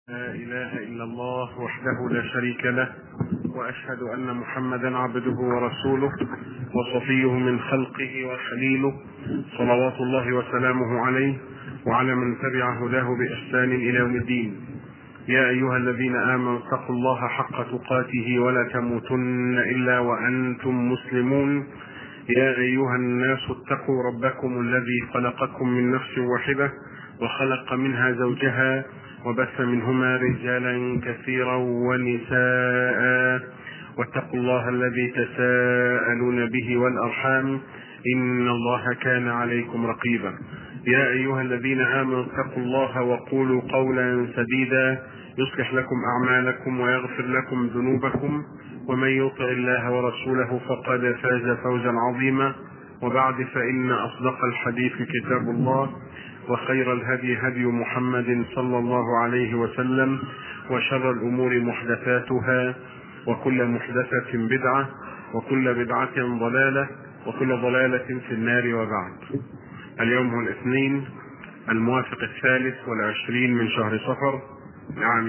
لا إله إلا الله وحده لا شريك له وأشهد أن محمدا عبده ورسوله وصفيه من خلقه وخليله صلوات الله وسلامه عليه وعلى من تبع هداه بإحسان إلى يوم الدين يا أيها الذين آمنوا اتقوا الله حق تقاته ولا تموتن إلا وأنتم مسلمون يا أيها الناس اتقوا ربكم الذي خلقكم من نفس واحدة وخلق منها زوجها وبث منهما رجالا كثيرا ونساء واتقوا الله الذي تساءلون به والارحام ان الله كان عليكم رقيبا يا ايها الذين امنوا اتقوا الله وقولوا قولا سديدا يصلح لكم اعمالكم ويغفر لكم ذنوبكم ومن يطع الله ورسوله فقد فاز فوزا عظيما وبعد فان اصدق الحديث كتاب الله وخير الهدي هدي محمد صلى الله عليه وسلم وشر الامور محدثاتها وكل محدثه بدعه وكل بدعه ضلاله وكل ضلاله في النار وبعد اليوم هو الاثنين الموافق الثالث والعشرين من شهر صفر لعام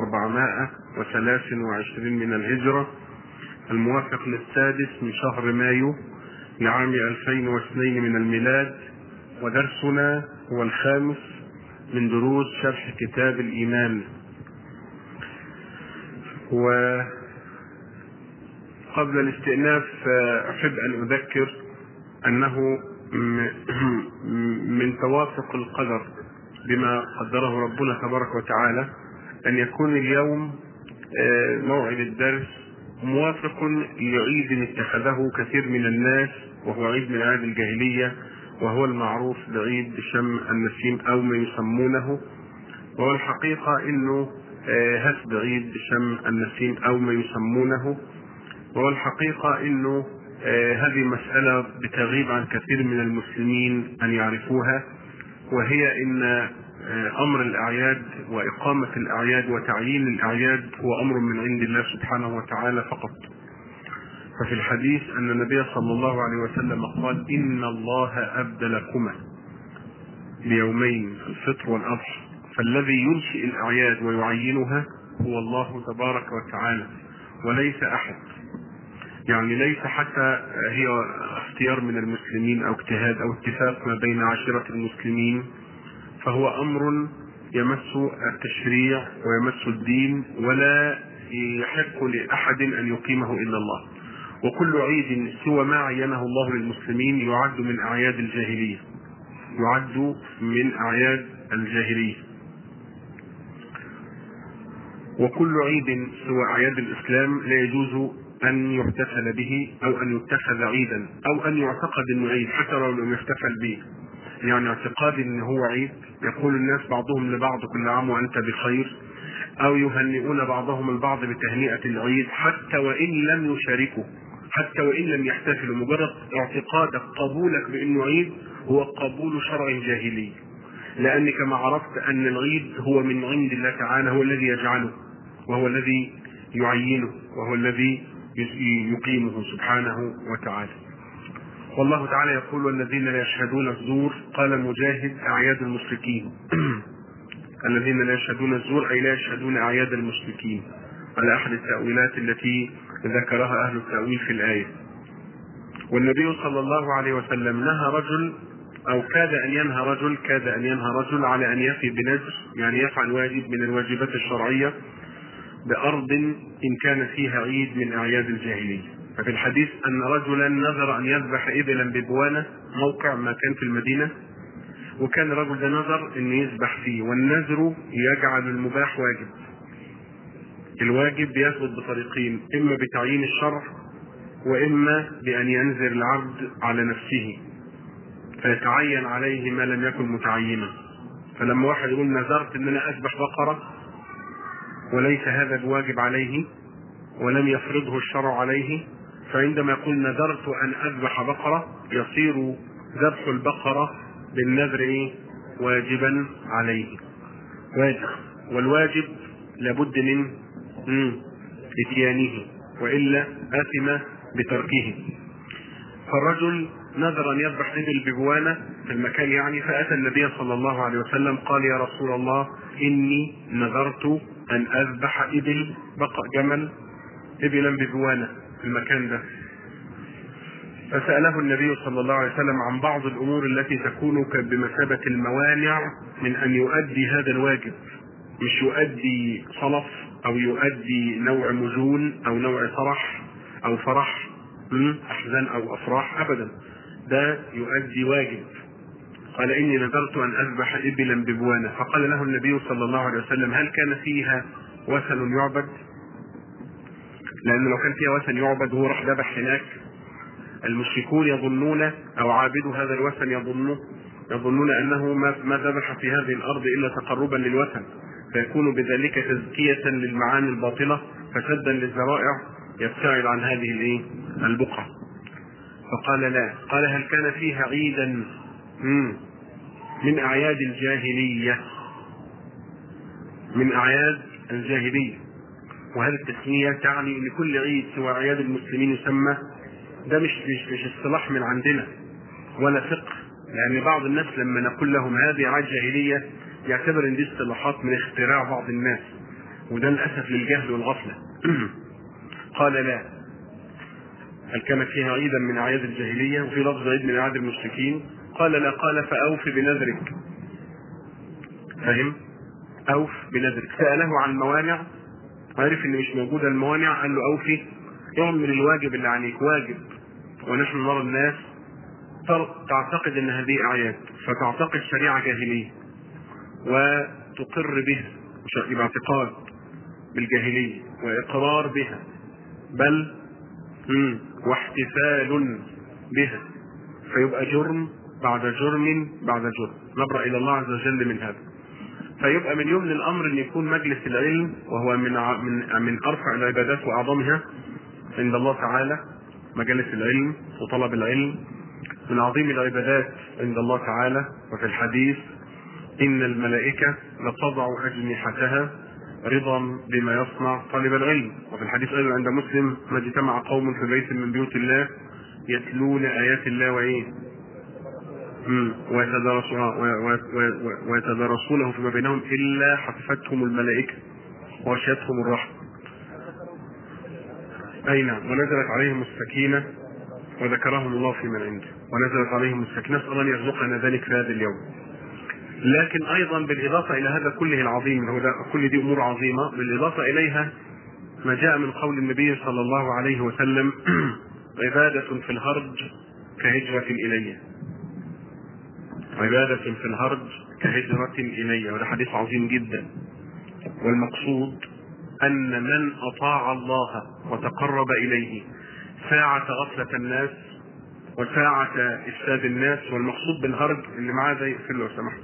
1423 من الهجرة الموافق للسادس من شهر مايو لعام 2002 من الميلاد ودرسنا هو الخامس من دروس شرح كتاب الإيمان وقبل الاستئناف أحب أن أذكر أنه من توافق القدر بما قدره ربنا تبارك وتعالى أن يكون اليوم موعد الدرس موافق لعيد اتخذه كثير من الناس وهو عيد من أعياد الجاهلية وهو المعروف بعيد شم النسيم او ما يسمونه وهو الحقيقة انه هسب عيد شم النسيم او ما يسمونه وهو الحقيقة انه هذه مسألة بتغيب عن كثير من المسلمين ان يعرفوها وهي ان امر الاعياد واقامة الاعياد وتعيين الاعياد هو امر من عند الله سبحانه وتعالى فقط ففي الحديث أن النبي صلى الله عليه وسلم قال إن الله أبدلكما بيومين الفطر والأضحى فالذي ينشئ الأعياد ويعينها هو الله تبارك وتعالى وليس أحد يعني ليس حتى هي اختيار من المسلمين أو اجتهاد أو اتفاق ما بين عشرة المسلمين فهو أمر يمس التشريع ويمس الدين ولا يحق لأحد أن يقيمه إلا الله وكل عيد سوى ما عينه الله للمسلمين يعد من اعياد الجاهليه يعد من اعياد الجاهليه وكل عيد سوى اعياد الاسلام لا يجوز ان يحتفل به او ان يتخذ عيدا او ان يعتقد انه عيد حتى لو لم يحتفل به يعني اعتقاد ان هو عيد يقول الناس بعضهم لبعض كل عام وانت بخير او يهنئون بعضهم البعض بتهنئه العيد حتى وان لم يشاركوا حتى وان لم يحتفلوا مجرد اعتقادك قبولك بانه عيد هو قبول شرع جاهلي لانك كما عرفت ان العيد هو من عند الله تعالى هو الذي يجعله وهو الذي يعينه وهو الذي يقيمه سبحانه وتعالى والله تعالى يقول والذين لا يشهدون الزور قال مجاهد اعياد المشركين الذين لا يشهدون الزور اي لا يشهدون اعياد المشركين على احد التاويلات التي ذكرها اهل التاويل في الايه والنبي صلى الله عليه وسلم نهى رجل او كاد ان ينهى رجل كاد ان ينهى رجل على ان يفي بنذر يعني يفعل واجب من الواجبات الشرعيه بارض ان كان فيها عيد من اعياد الجاهليه ففي الحديث ان رجلا نذر ان يذبح ابلا ببوانه موقع ما كان في المدينه وكان الرجل ده نذر ان يذبح فيه والنذر يجعل المباح واجب الواجب بيثبت بطريقين اما بتعيين الشرع واما بان ينذر العبد على نفسه فيتعين عليه ما لم يكن متعينا فلما واحد يقول نذرت ان انا اذبح بقره وليس هذا بواجب عليه ولم يفرضه الشرع عليه فعندما يقول نذرت ان اذبح بقره يصير ذبح البقره بالنذر ايه واجبا عليه واجب والواجب لابد من اتيانه والا اثم بتركه فالرجل نذر ان يذبح ابل ببوانه في المكان يعني فاتى النبي صلى الله عليه وسلم قال يا رسول الله إني نذرت أن أذبح إبل بقى جمل إبلا بجوانة في المكان ده فسأله النبي صلى الله عليه وسلم عن بعض الأمور التي تكون بمثابة الموانع من أن يؤدي هذا الواجب مش يؤدي صلف أو يؤدي نوع مجون أو نوع فرح أو فرح أحزان أو أفراح أبدا ده يؤدي واجب قال إني نذرت أن أذبح إبلا ببوانة فقال له النبي صلى الله عليه وسلم هل كان فيها وثن يعبد لأن لو كان فيها وثن يعبد وهو راح ذبح هناك المشركون يظنون او عابدو هذا الوثن يظنون يظنون انه ما ما ذبح في هذه الارض الا تقربا للوثن فيكون بذلك تزكية للمعاني الباطلة فسدا للذرائع يبتعد عن هذه الايه؟ البقعة. فقال لا، قال هل كان فيها عيدا من اعياد الجاهلية من اعياد الجاهلية وهذه التسمية تعني ان كل عيد سوى اعياد المسلمين يسمى ده مش مش مش اصطلاح من عندنا ولا فقه لان بعض الناس لما نقول لهم هذه عاد جاهليه يعتبر ان دي اصطلاحات من اختراع بعض الناس وده للاسف للجهل والغفله قال لا هل كانت فيها عيدا من اعياد الجاهليه وفي لفظ عيد من اعياد المشركين قال لا قال فاوف بنذرك فهم اوف بنذرك ساله عن موانع عرف ان مش موجوده الموانع قال له اوفي اعمل الواجب اللي عليك واجب ونحن نرى الناس تعتقد ان هذه اعياد فتعتقد شريعه جاهليه وتقر بها يبقى اعتقاد بالجاهليه واقرار بها بل واحتفال بها فيبقى جرم بعد جرم بعد جرم نبرأ الى الله عز وجل من هذا فيبقى من يمن الامر ان يكون مجلس العلم وهو من من من ارفع العبادات واعظمها عند الله تعالى مجالس العلم وطلب العلم من عظيم العبادات عند الله تعالى وفي الحديث إن الملائكة لتضع أجنحتها رضا بما يصنع طالب العلم وفي الحديث أيضا عند مسلم ما اجتمع قوم في بيت من بيوت الله يتلون آيات الله وإيه ويتدارسونه فيما بينهم إلا حفتهم الملائكة وغشيتهم الرحمة أي نعم ونزلت عليهم السكينة وذكرهم الله في من عنده ونزلت عليهم السكينة نسأل أن يرزقنا ذلك في هذا اليوم لكن أيضا بالإضافة إلى هذا كله العظيم هو ده كل دي أمور عظيمة بالإضافة إليها ما جاء من قول النبي صلى الله عليه وسلم عبادة في الهرج كهجرة إلي عبادة في الهرج كهجرة إلي وده حديث عظيم جدا والمقصود أن من أطاع الله وتقرب إليه ساعة غفلة الناس وساعة إفساد الناس والمقصود بالهرج اللي معاه ده يقفل لو سمحت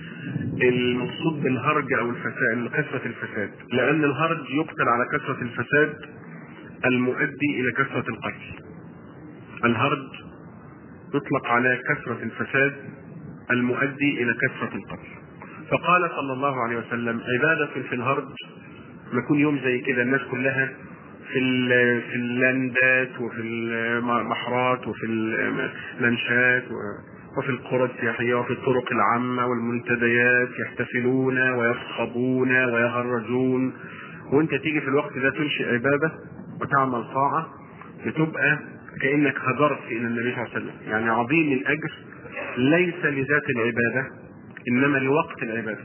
المقصود بالهرج أو الفساد كثرة الفساد لأن الهرج يقتل على كثرة الفساد المؤدي إلى كثرة القتل الهرج يطلق على كثرة الفساد المؤدي إلى كثرة القتل فقال صلى الله عليه وسلم عبادة في الهرج يكون يوم زي كده الناس كلها في في اللاندات وفي المحرات وفي اللانشات وفي القرى السياحيه وفي الطرق العامه والمنتديات يحتفلون ويصخبون ويهرجون وانت تيجي في الوقت ده تنشئ عباده وتعمل طاعه بتبقى كانك هجرت الى النبي صلى الله عليه وسلم يعني عظيم الاجر ليس لذات العباده انما لوقت العباده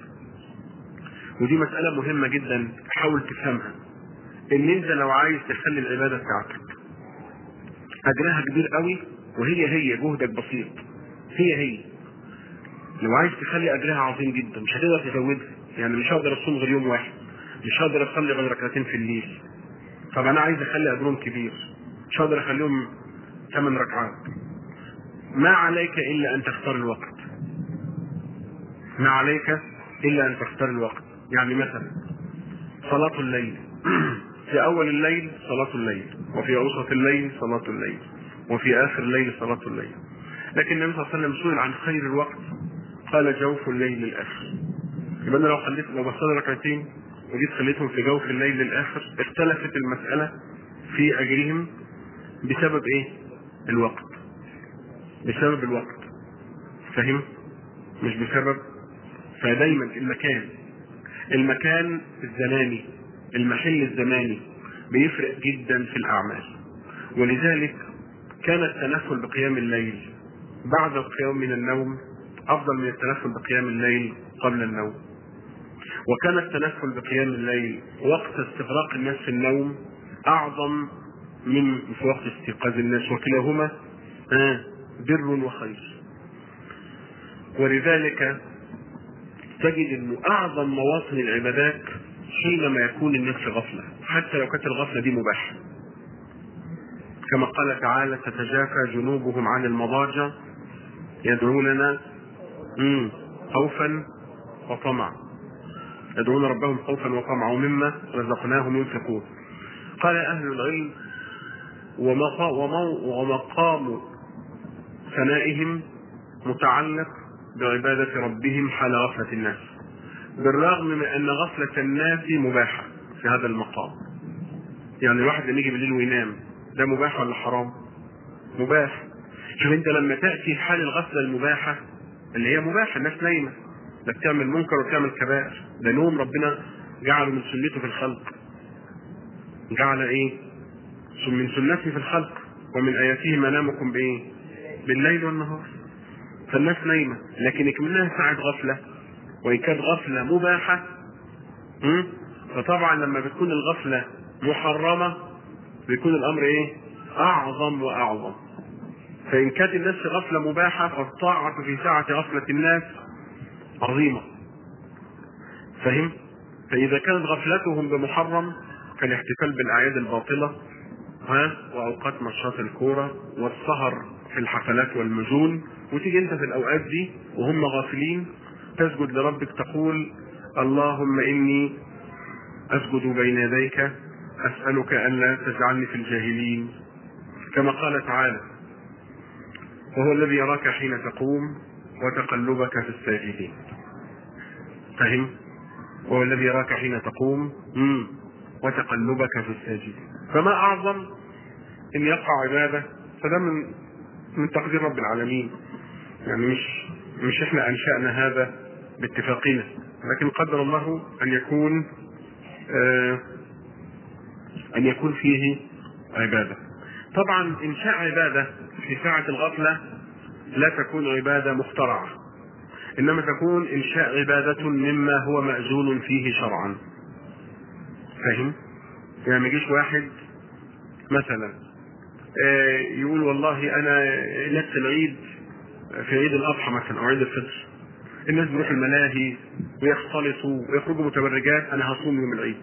ودي مسألة مهمة جدا حاول تفهمها ان انت لو عايز تخلي العبادة بتاعتك اجرها كبير قوي وهي هي جهدك بسيط هي هي لو عايز تخلي اجرها عظيم جدا مش هتقدر تزودها يعني مش هقدر اصوم غير يوم واحد مش هقدر اصلي غير ركعتين في الليل طب انا عايز اخلي اجرهم كبير مش هقدر اخليهم ثمان ركعات ما عليك الا ان تختار الوقت ما عليك الا ان تختار الوقت يعني مثلا صلاة الليل في أول الليل صلاة الليل وفي أوسط الليل صلاة الليل وفي آخر الليل صلاة الليل لكن النبي صلى الله عليه وسلم سئل عن خير الوقت قال جوف الليل الآخر يبقى أنا لو خليت لو بصلي ركعتين وجيت خليتهم في جوف الليل الآخر اختلفت المسألة في أجرهم بسبب إيه؟ الوقت بسبب الوقت فاهم؟ مش بسبب فدايما المكان المكان الزماني المحل الزماني بيفرق جدا في الاعمال ولذلك كان التنفل بقيام الليل بعد القيام من النوم افضل من التنفل بقيام الليل قبل النوم وكان التنفل بقيام الليل وقت استغراق الناس في النوم اعظم من في وقت استيقاظ الناس وكلاهما آه بر وخير ولذلك تجد انه اعظم مواطن العبادات حينما يكون الناس في غفله حتى لو كانت الغفله دي مباحه كما قال تعالى تتجافى جنوبهم عن المضاجع يدعوننا مم، خوفا وطمعا يدعون ربهم خوفا وطمعا ومما رزقناهم ينفقون قال اهل العلم ومقا- ومو- ومقام ثنائهم متعلق بعبادة ربهم حال غفلة الناس بالرغم من أن غفلة الناس مباحة في هذا المقام يعني الواحد لما يجي بالليل وينام ده مباح ولا حرام؟ مباح شوف انت لما تأتي حال الغفلة المباحة اللي هي مباحة الناس نايمة لا بتعمل منكر وبتعمل كبائر ده نوم ربنا جعله من سنته في الخلق جعل ايه؟ من سنته في الخلق ومن آياته منامكم بايه؟ بالليل والنهار فالناس نايمة لكن اكملها ساعة غفلة وإن كانت غفلة مباحة م? فطبعا لما بتكون الغفلة محرمة بيكون الأمر إيه؟ أعظم وأعظم فإن كانت الناس في غفلة مباحة فالطاعة في ساعة غفلة الناس عظيمة فهم؟ فإذا كانت غفلتهم بمحرم كالاحتفال بالأعياد الباطلة ها وأوقات ماتشات الكورة والسهر في الحفلات والمجون وتيجي أنت في الأوقات دي وهم غافلين تسجد لربك تقول اللهم إني أسجد بين يديك أسألك ألا تجعلني في الجاهلين كما قال تعالى وهو الذي يراك حين تقوم وتقلبك في الساجدين فهم وهو الذي يراك حين تقوم مم. وتقلبك في الساجدين فما أعظم إن يقع عبادة فده من من تقدير رب العالمين يعني مش مش احنا أنشأنا هذا باتفاقنا لكن قدر الله أن يكون آه أن يكون فيه عبادة طبعا إنشاء عبادة في ساعة الغفلة لا تكون عبادة مخترعة إنما تكون إنشاء عبادة مما هو مأذون فيه شرعا فاهم؟ يعني ما يجيش واحد مثلا آه، يقول والله أنا نفس العيد في عيد الأضحى مثلا أو عيد الفطر الناس بيروحوا الملاهي ويختلطوا ويخرجوا متبرجات أنا هصوم يوم العيد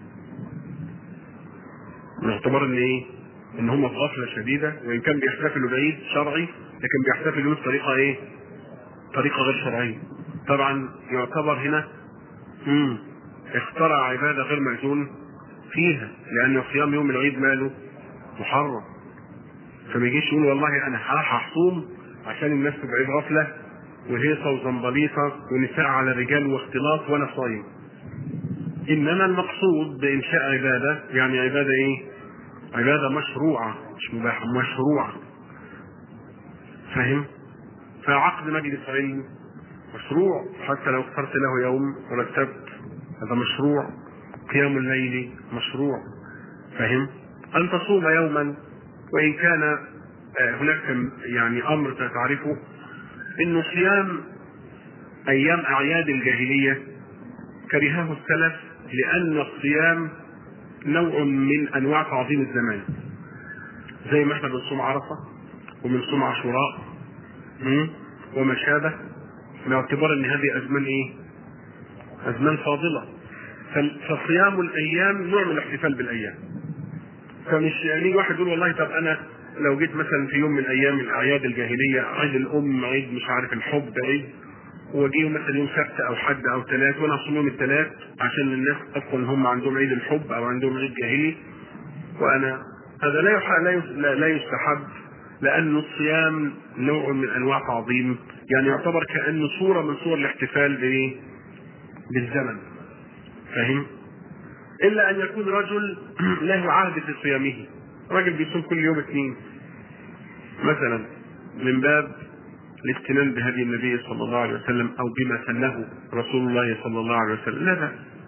باعتبار ان ايه؟ ان هم في غفله شديده وان كان بيحتفلوا بعيد شرعي لكن بيحتفلوا بطريقه ايه؟ طريقه غير شرعيه. طبعا يعتبر هنا امم اخترع عباده غير مأذون فيها لان صيام يوم العيد ماله محرم. فما يجيش يقول والله انا هروح اصوم عشان الناس تبقى في غفله وهيصه وزنبليطه ونساء على رجال واختلاط وانا صايم. انما المقصود بانشاء عباده يعني عباده ايه؟ عباده مشروعه مش مباحه مشروعه. فاهم؟ فعقد مجلس علم مشروع حتى لو اخترت له يوم ورتبت هذا مشروع قيام الليل مشروع فاهم؟ ان تصوم يوما وان كان آه، هناك يعني امر تعرفه انه صيام ايام اعياد الجاهليه كرهه السلف لأن الصيام نوع من أنواع تعظيم الزمان زي ما احنا بنصوم عرفة وبنصوم عاشوراء م? وما شابه باعتبار ان هذه ازمان ايه؟ ازمان فاضله فال- فصيام الايام نوع من الاحتفال بالايام فمش يعني يجي واحد يقول والله طب انا لو جيت مثلا في يوم من ايام الاعياد الجاهليه عيد الام عيد مش عارف الحب عيد واجيه مثلا يوم سبت او حد او ثلاث وانا اصوم يوم الثلاث عشان الناس تدخل ان هم عندهم عيد الحب او عندهم عيد جاهلي وانا هذا لا يح... لا, يس... لا لا يستحب لأن الصيام نوع من أنواع تعظيم يعني يعتبر كأنه صورة من صور الاحتفال بإيه؟ بالزمن فاهم؟ إلا أن يكون رجل له عهد في صيامه راجل بيصوم كل يوم اثنين مثلا من باب الاستنان بهدي النبي صلى الله عليه وسلم او بما سنه رسول الله صلى الله عليه وسلم لا لا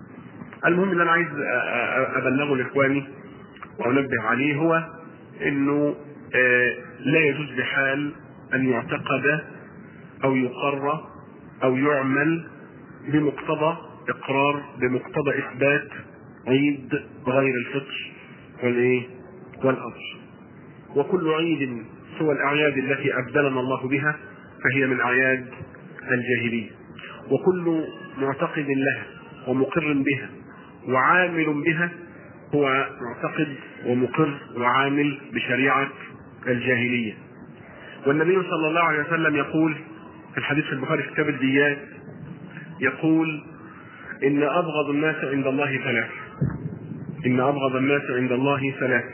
المهم اللي انا عايز ابلغه لاخواني وانبه عليه هو انه لا يجوز بحال ان يعتقد او يقر او يعمل بمقتضى اقرار بمقتضى اثبات عيد غير الفطر والايه والاضحى وكل عيد سوى الاعياد التي ابدلنا الله بها فهي من اعياد الجاهليه وكل معتقد لها ومقر بها وعامل بها هو معتقد ومقر وعامل بشريعه الجاهليه والنبي صلى الله عليه وسلم يقول في الحديث في البخاري في كتاب الديات يقول ان ابغض الناس عند الله ثلاثه ان ابغض الناس عند الله ثلاثه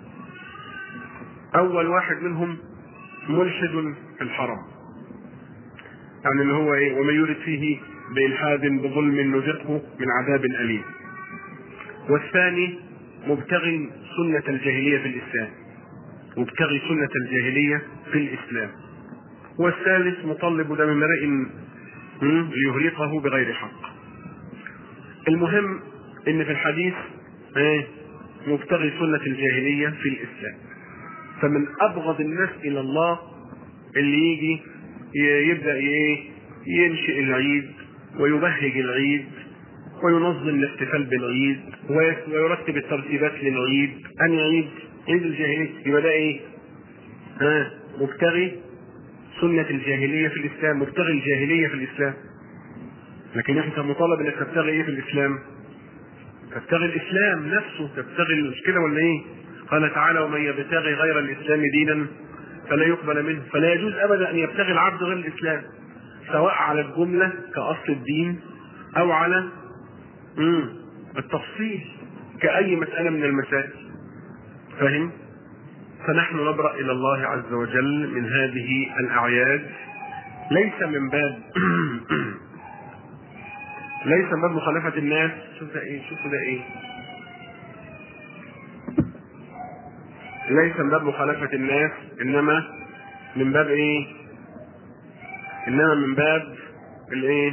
اول واحد منهم ملحد في الحرم يعني اللي هو ايه ومن يرد فيه بإلحاد بظلم نذقه من عذاب أليم والثاني مبتغي سنة الجاهلية في الإسلام مبتغي سنة الجاهلية في الإسلام والثالث مطلب دم امرئ ليهرقه بغير حق المهم ان في الحديث ايه مبتغي سنة الجاهلية في الإسلام فمن أبغض الناس إلى الله اللي يجي يبدأ ايه ينشئ العيد ويبهج العيد وينظم الاحتفال بالعيد ويرتب الترتيبات للعيد أن عيد عيد الجاهلية يبقى ده ايه؟ ها مبتغي سنة الجاهلية في الإسلام مبتغي الجاهلية في الإسلام لكن انت مطالب انك تبتغي ايه في الإسلام؟ تبتغي الإسلام نفسه تبتغي المشكلة ولا ايه؟ قال تعالى ومن يبتغي غير الإسلام دينا فلا يقبل منه فلا يجوز أبدا أن يبتغي العبد غير الإسلام سواء على الجملة كأصل الدين أو على مم. التفصيل كأي مسألة من المسائل فهم؟ فنحن نبرأ إلى الله عز وجل من هذه الأعياد ليس من باب ليس من باب مخالفة الناس شوف ده إيه شوفوا ده إيه ليس من باب مخالفة الناس إنما من باب إيه؟ إنما من باب الإيه؟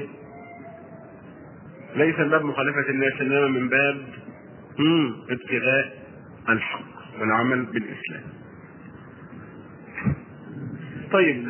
ليس من باب مخالفة الناس إنما من باب مم. ابتغاء الحق والعمل بالإسلام. طيب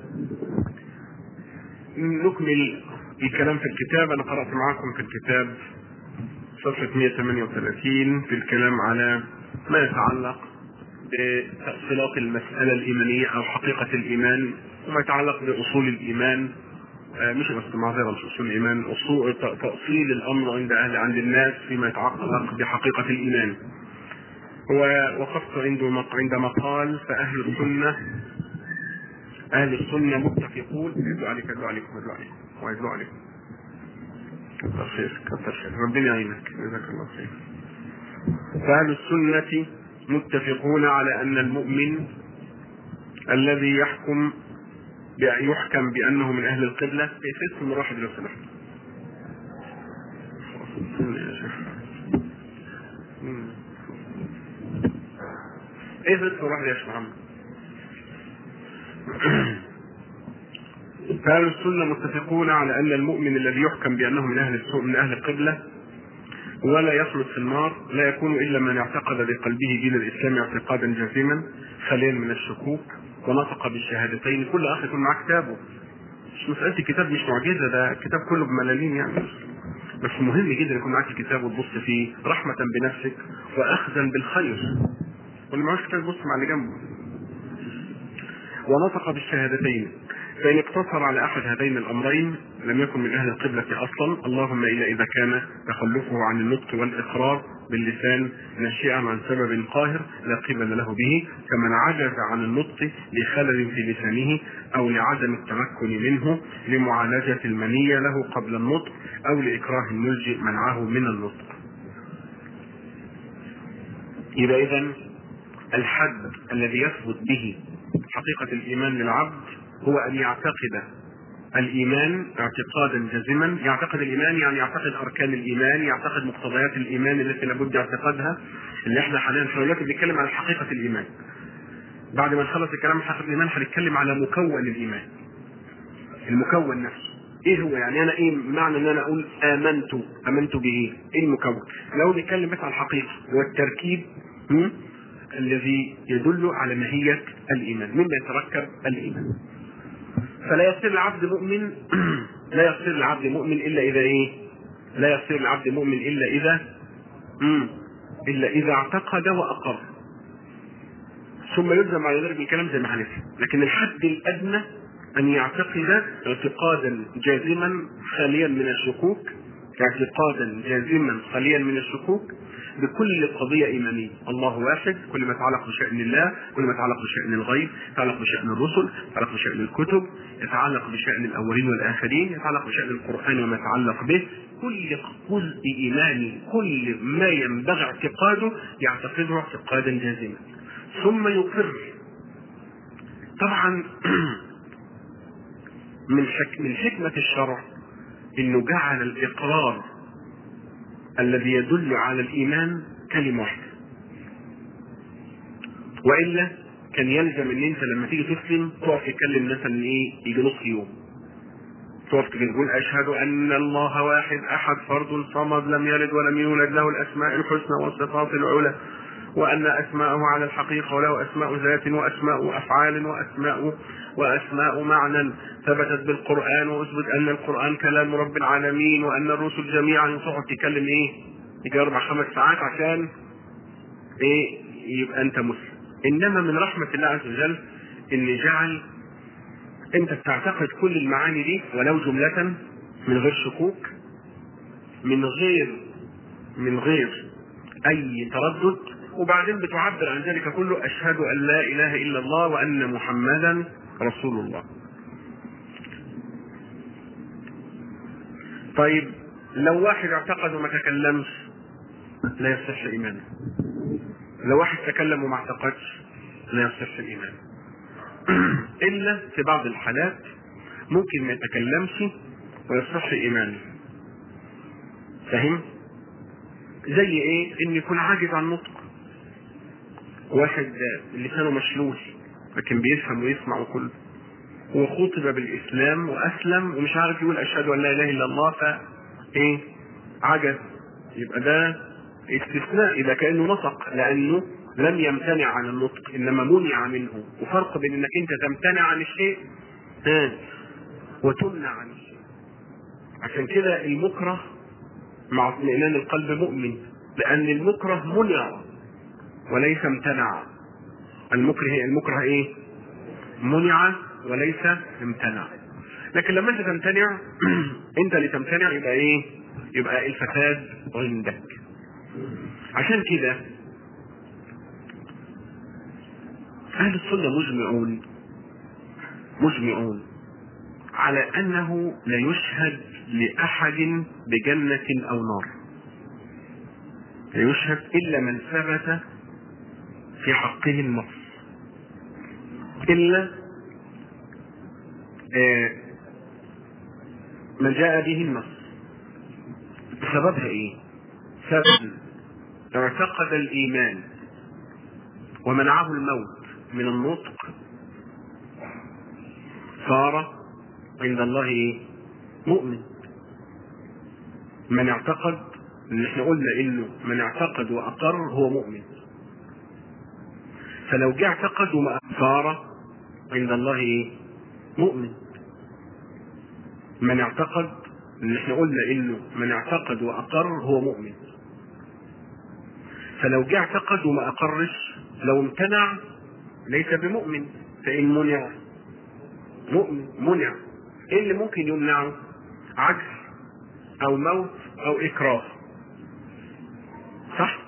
نكمل الكلام في الكتاب أنا قرأت معكم في الكتاب صفحة 138 في الكلام على ما يتعلق بتأصيلات المسألة الإيمانية أو حقيقة الإيمان وما يتعلق بأصول الإيمان مش بس معذرة مش أصول الإيمان أصول تأصيل الأمر عند أهل عند الناس فيما يتعلق بحقيقة الإيمان ووقفت عند عند مقال فأهل السنة أهل السنة متفقون يدعو عليك يدعو عليكم يدعو عليكم ويدعو عليكم كتر خير كتر خير ربنا يعينك جزاك الله خير فأهل السنة متفقون على أن المؤمن الذي يحكم يحكم بأنه من أهل القبلة كيف من واحد لو سمحت ايه اسم واحد يا شيخ محمد فأهل السنة متفقون على أن المؤمن الذي يحكم بأنه من أهل من أهل القبلة ولا يخلد في النار لا يكون الا من اعتقد بقلبه دين الاسلام اعتقادا جازما خاليا من الشكوك ونطق بالشهادتين كل اخ يكون معاه كتابه مش مساله الكتاب مش معجزه ده الكتاب كله بملاليم يعني بس مهم جدا يكون معاك الكتاب وتبص فيه رحمه بنفسك واخذا بالخير واللي معهوش كتاب يبص مع اللي جنبه ونطق بالشهادتين فإن اقتصر على أحد هذين الأمرين لم يكن من أهل القبلة أصلا اللهم إلا إذا كان تخلفه عن النطق والإقرار باللسان ناشئا عن سبب قاهر لا قبل له به كمن عجز عن النطق لخلل في لسانه أو لعدم التمكن منه لمعالجة المنية له قبل النطق أو لإكراه الملجئ منعه من النطق يبقى إذا الحد الذي يثبت به حقيقة الإيمان للعبد هو أن يعتقد الإيمان اعتقادا جازما يعتقد الإيمان يعني يعتقد أركان الإيمان يعتقد مقتضيات الإيمان التي لابد اعتقادها اللي احنا حاليا احنا دلوقتي بنتكلم على حقيقة الإيمان بعد ما نخلص الكلام عن حقيقة الإيمان هنتكلم على مكون الإيمان المكون نفسه ايه هو يعني انا ايه معنى ان انا اقول امنت امنت بايه ايه المكون لو نتكلم بس عن الحقيقه والتركيب م? الذي يدل على ماهيه الايمان مما يتركب الايمان فلا يصير العبد مؤمن لا يصير العبد مؤمن الا اذا ايه لا يصير العبد مؤمن الا اذا م? الا اذا اعتقد واقر ثم يلزم على ذلك الكلام زي ما هنفهم لكن الحد الادنى ان يعتقد اعتقادا جازما خاليا من الشكوك اعتقادا جازما خاليا من الشكوك بكل قضية إيمانية الله واحد كل ما يتعلق بشأن الله كل ما يتعلق بشأن الغيب يتعلق بشأن الرسل يتعلق بشأن الكتب يتعلق بشأن الأولين والآخرين يتعلق بشأن القرآن وما يتعلق به كل جزء إيماني كل ما ينبغي اعتقاده يعتقده اعتقادا جازما ثم يقر طبعا من حك... من حكمة الشرع انه جعل الاقرار الذي يدل على الايمان كلمة واحدة والا كان يلزم ان انت لما تيجي تسلم تقف تتكلم مثلا ايه يجي نص يوم تقف تقول اشهد ان الله واحد احد فرد صمد لم يلد ولم يولد له الاسماء الحسنى والصفات العلى وان اسماءه على الحقيقه وله اسماء ذات واسماء افعال واسماء واسماء معنى ثبتت بالقران واثبت ان القران كلام رب العالمين وان الرسل جميعا تقعد تتكلم ايه؟ يجي اربع خمس ساعات عشان ايه يبقى انت مسلم انما من رحمه الله عز وجل ان جعل انت بتعتقد كل المعاني دي ولو جمله من غير شكوك من غير من غير اي تردد وبعدين بتعبر عن ذلك كله اشهد ان لا اله الا الله وان محمدا رسول الله طيب لو واحد اعتقد وما تكلمش لا يصح ايمانه لو واحد تكلم وما اعتقدش لا يصح الايمان الا في بعض الحالات ممكن ما يتكلمش ويصح ايمانه فاهم زي ايه ان يكون عاجز عن النطق واحد لسانه مشلول لكن بيفهم ويسمع وكله وخطب بالاسلام واسلم ومش عارف يقول اشهد ان لا اله الا الله ف ايه عجز يبقى ده استثناء اذا كانه نطق لانه لم يمتنع عن النطق انما منع منه وفرق بين انك انت تمتنع عن الشيء ها وتمنع عن الشيء عشان كده المكره مع اطمئنان القلب مؤمن لان المكره منع وليس امتنع المكره المكره ايه منع وليس امتنع لكن لما انت تمتنع انت اللي تمتنع يبقى ايه يبقى الفساد عندك عشان كده اهل السنه مجمعون مجمعون على انه لا يشهد لاحد بجنه او نار لا يشهد الا من ثبت في حقه النص الا من جاء به النص سببها ايه سبب اعتقد الايمان ومنعه الموت من النطق صار عند الله ايه مؤمن من اعتقد ان احنا قلنا انه من اعتقد واقر هو مؤمن فلو جه اعتقد وما صار عند الله ايه مؤمن من اعتقد ان احنا قلنا انه من اعتقد واقر هو مؤمن فلو جه اعتقد وما اقرش لو امتنع ليس بمؤمن فان منع مؤمن منع ايه اللي ممكن يمنعه عجز او موت او اكراه صح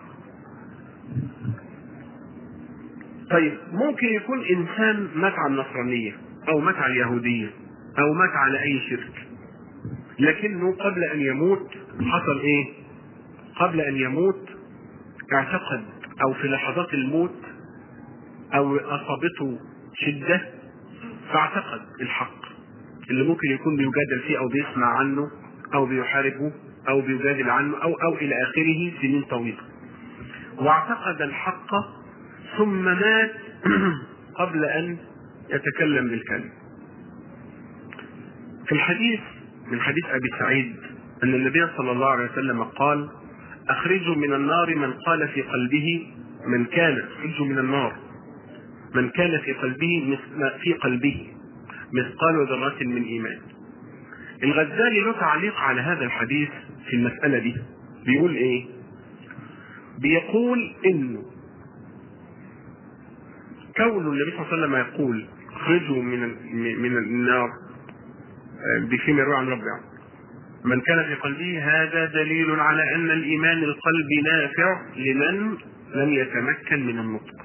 طيب ممكن يكون انسان مات على النصرانيه او مات على اليهوديه او مات على اي شرك لكنه قبل ان يموت حصل ايه قبل ان يموت اعتقد او في لحظات الموت او اصابته شده فاعتقد الحق اللي ممكن يكون بيجادل فيه او بيسمع عنه او بيحاربه او بيجادل عنه او او الى اخره سنين طويله واعتقد الحق ثم مات قبل ان يتكلم بالكلمه في الحديث من حديث ابي سعيد ان النبي صلى الله عليه وسلم قال اخرجوا من النار من قال في قلبه من كان اخرجوا من النار من كان في قلبه مثل في قلبه مثقال ذرة من إيمان. الغزالي له تعليق على هذا الحديث في المسألة دي بيقول إيه؟ بيقول إنه كون النبي صلى الله عليه وسلم يقول اخرجوا من من النار بفيما يروي عن ربه من كان في قلبه هذا دليل على ان الايمان القلب نافع لمن لم يتمكن من النطق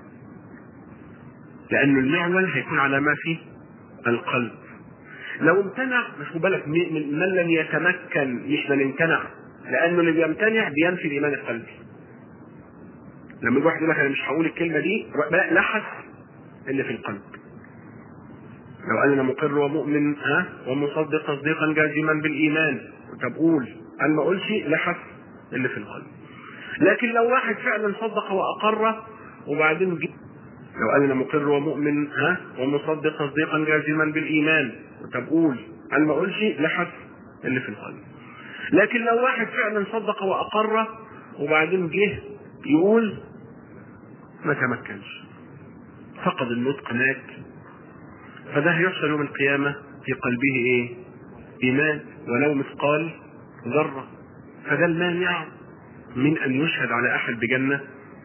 لأن المعول هيكون على ما في القلب لو امتنع مش بالك من من لم يتمكن مش من امتنع لأنه اللي بيمتنع بينفي الإيمان القلبي لما الواحد يقول لك أنا مش هقول الكلمة دي لحس اللي في القلب لو قال انا مقر ومؤمن ها ومصدق تصديقا جازما بالايمان طب قول انا ما اقولش لحس اللي في القلب لكن لو واحد فعلا صدق واقر وبعدين جه لو قال انا مقر ومؤمن ها ومصدق تصديقا جازما بالايمان طب قول انا ما اقولش لحس اللي في القلب لكن لو واحد فعلا صدق واقر وبعدين جه يقول ما تمكنش فقد النطق مات فده هيحصل يوم القيامة في قلبه ايه؟ إيمان ولو مثقال ذرة فده المانع من أن يشهد على أحد بجنة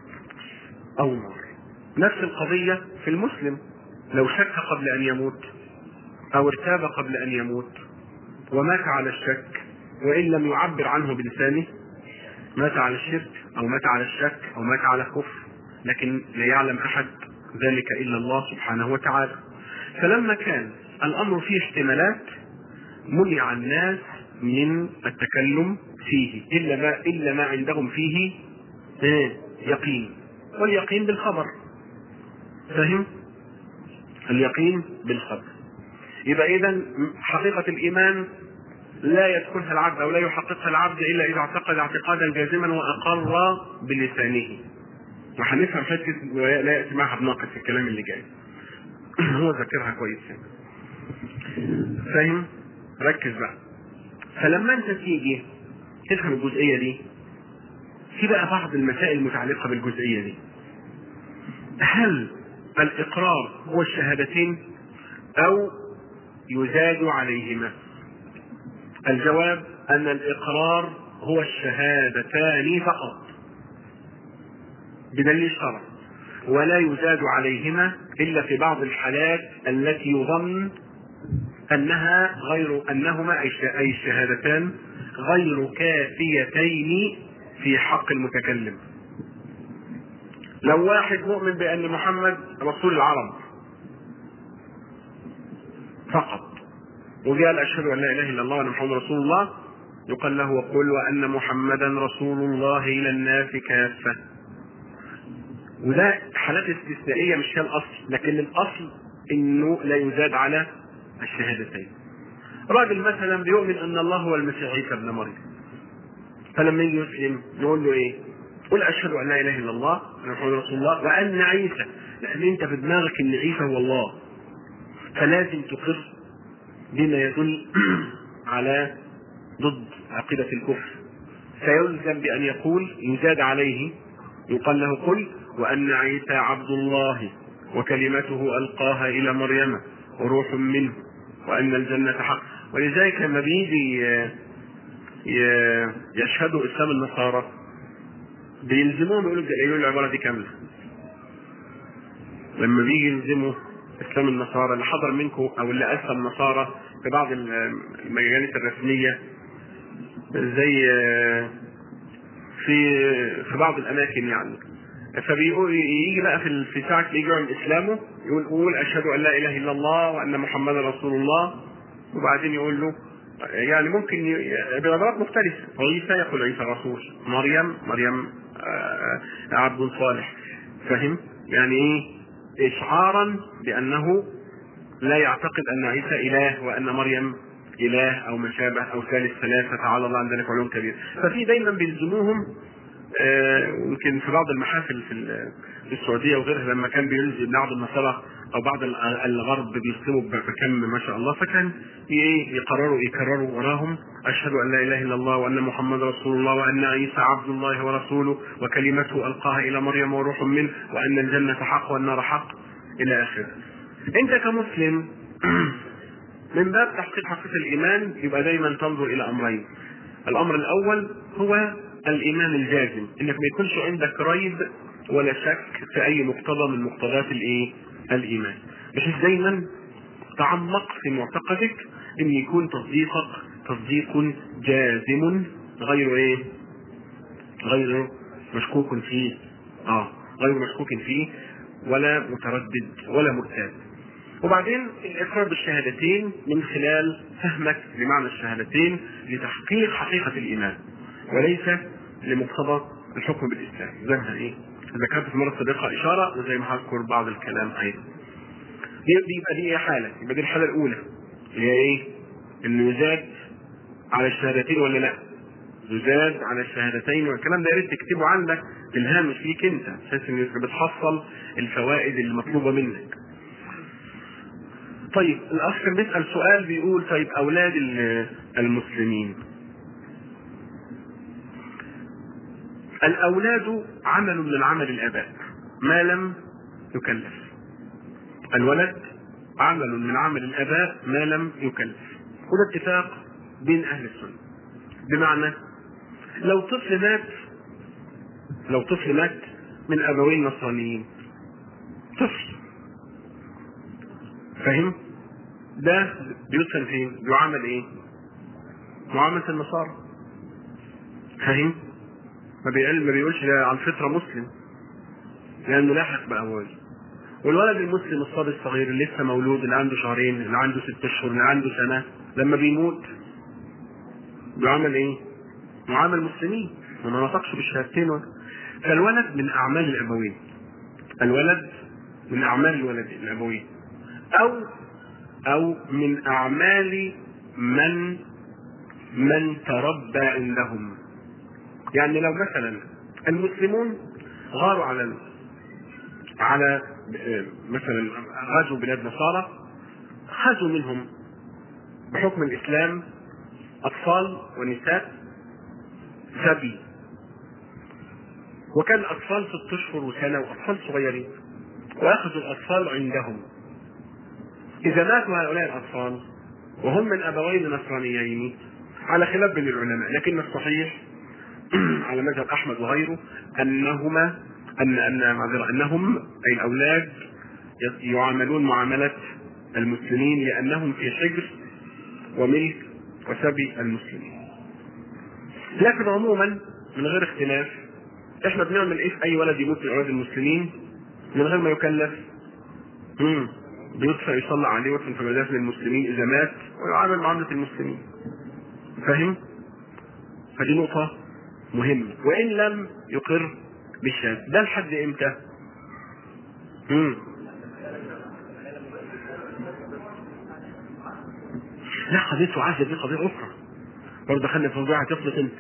أو نار نفس القضية في المسلم لو شك قبل أن يموت أو ارتاب قبل أن يموت ومات على الشك وإن لم يعبر عنه بلسانه مات على الشرك أو مات على الشك أو مات على الكفر لكن لا يعلم أحد ذلك إلا الله سبحانه وتعالى فلما كان الأمر فيه احتمالات منع الناس من التكلم فيه إلا ما إلا ما عندهم فيه يقين واليقين بالخبر فهم؟ اليقين بالخبر يبقى إذا حقيقة الإيمان لا يدخلها العبد أو لا يحققها العبد إلا إذا اعتقد اعتقادا جازما وأقر بلسانه وهنفهم حته لا ياتي معها بناقص في الكلام اللي جاي هو ذاكرها كويس يعني. فاهم ركز بقى فلما انت تيجي تفهم الجزئيه دي في بقى بعض المسائل المتعلقه بالجزئيه دي هل الاقرار هو الشهادتين او يزاد عليهما الجواب ان الاقرار هو الشهادتان فقط بدليل الشرع ولا يزاد عليهما الا في بعض الحالات التي يظن انها غير انهما اي الشهادتان غير كافيتين في حق المتكلم لو واحد مؤمن بان محمد رسول العرب فقط وقال اشهد ان لا اله الا الله وان محمد رسول الله يقال له وقل وان محمدا رسول الله الى الناس كافه وده حالات استثنائية مش هي الأصل لكن الأصل إنه لا يزاد على الشهادتين راجل مثلا بيؤمن أن الله هو المسيح عيسى ابن مريم فلما يجي يسلم يقول له إيه؟ قل أشهد أن لا إله إلا الله وأن محمد رسول الله وأن عيسى لأن أنت في دماغك إن عيسى هو الله فلازم تقر بما يدل على ضد عقيدة الكفر فيلزم بأن يقول يزاد عليه يقال له قل وأن عيسى عبد الله وكلمته ألقاها إلى مريم وروح منه وأن الجنة حق ولذلك لما بيجي يشهدوا إسلام النصارى بيلزموهم يقولوا يقولوا العبارة دي كاملة لما بيجي يلزموا إسلام النصارى اللي حضر منكم أو اللي أسلم النصارى في بعض المجالات الرسمية زي في في بعض الأماكن يعني فبيقول يجي بقى في في ساعة يجي يعلن إسلامه يقول قول أشهد أن لا إله إلا الله وأن محمدا رسول الله وبعدين يقول له يعني ممكن بنظرات مختلفة عيسى يقول عيسى رسول مريم مريم عبد صالح فهم يعني ايه إشعارا بأنه لا يعتقد أن عيسى إله وأن مريم إله أو ما شابه أو ثالث ثلاثة تعالى الله عن ذلك علوم كبير ففي دايما بيلزموهم يمكن في بعض المحافل في في السعوديه وغيرها لما كان بيلزم بعض النصارى او بعض ال- الغرب بيسلموا ب- بكم ما شاء الله فكان ي- يقرروا يكرروا وراهم اشهد ان لا اله الا الله وان محمد رسول الله وان عيسى عبد الله ورسوله وكلمته القاها الى مريم وروح منه وان الجنه حق والنار حق الى اخره. انت كمسلم من باب تحقيق حقيقه الايمان يبقى دايما تنظر الى امرين. الامر الاول هو الايمان الجازم انك ما يكونش عندك ريب ولا شك في اي مقتضى من مقتضيات الايه؟ الايمان. بحيث دايما تعمق في معتقدك ان يكون تصديقك تصديق جازم غير ايه؟ غير مشكوك فيه. اه غير مشكوك فيه ولا متردد ولا مرتاب. وبعدين الاقرار بالشهادتين من خلال فهمك لمعنى الشهادتين لتحقيق حقيقه الايمان وليس لمقتضى الحكم بالاسلام زي ما ايه ذكرت في مره سابقه اشاره وزي ما هذكر بعض الكلام ايضا دي دي يبقى دي ايه حاله يبقى دي الحاله الاولى اللي هي ايه انه يزاد على الشهادتين ولا لا يزاد على الشهادتين والكلام ده يا ريت تكتبه عندك في الهامش ليك انت بحيث انك بتحصل الفوائد المطلوبه منك طيب الاخ كان بيسال سؤال بيقول طيب اولاد ال- المسلمين الاولاد عمل من عمل الاباء ما لم يكلف الولد عمل من عمل الاباء ما لم يكلف وده اتفاق بين اهل السنه بمعنى لو طفل مات لو طفل مات من ابوين نصرانيين طفل فاهم ده بيدفن فين بيعامل ايه معاملة النصارى فاهم ما بيقول ما بيقولش ده على الفطرة مسلم لأنه لاحق بأبويه والولد المسلم الصبي الصغير اللي لسه مولود اللي عنده شهرين اللي عنده ست اشهر اللي عنده سنة لما بيموت بيعامل ايه؟ معامل مسلمين وما نطقش بالشهادتين ولا فالولد من أعمال الأبوين الولد من أعمال الولد الأبوين أو أو من أعمال من من تربى عندهم يعني لو مثلا المسلمون غاروا على على مثلا غزوا بلاد نصارى خذوا منهم بحكم الإسلام أطفال ونساء سبي وكان الأطفال ست أشهر وسنة وأطفال صغيرين وأخذوا الأطفال عندهم إذا ماتوا هؤلاء الأطفال وهم من أبوين نصرانيين على خلاف بين العلماء لكن الصحيح على مذهب أحمد وغيره أنهما أن أن معذرة أنهم أي الأولاد يعاملون معاملة المسلمين لأنهم في حجر وملك وسبي المسلمين لكن عموما من غير اختلاف احنا بنعمل ايه في اي ولد يموت من اولاد المسلمين من غير ما يكلف مم. بيدفع يصلى عليه ويدفن في مدافن المسلمين اذا مات ويعامل معامله المسلمين فاهم فدي نقطه مهمه وان لم يقر بالشهاده ده لحد امتى مم. لا قضيه وعزه دي قضيه اخرى برضه دخلنا في موضوع هتفلت انت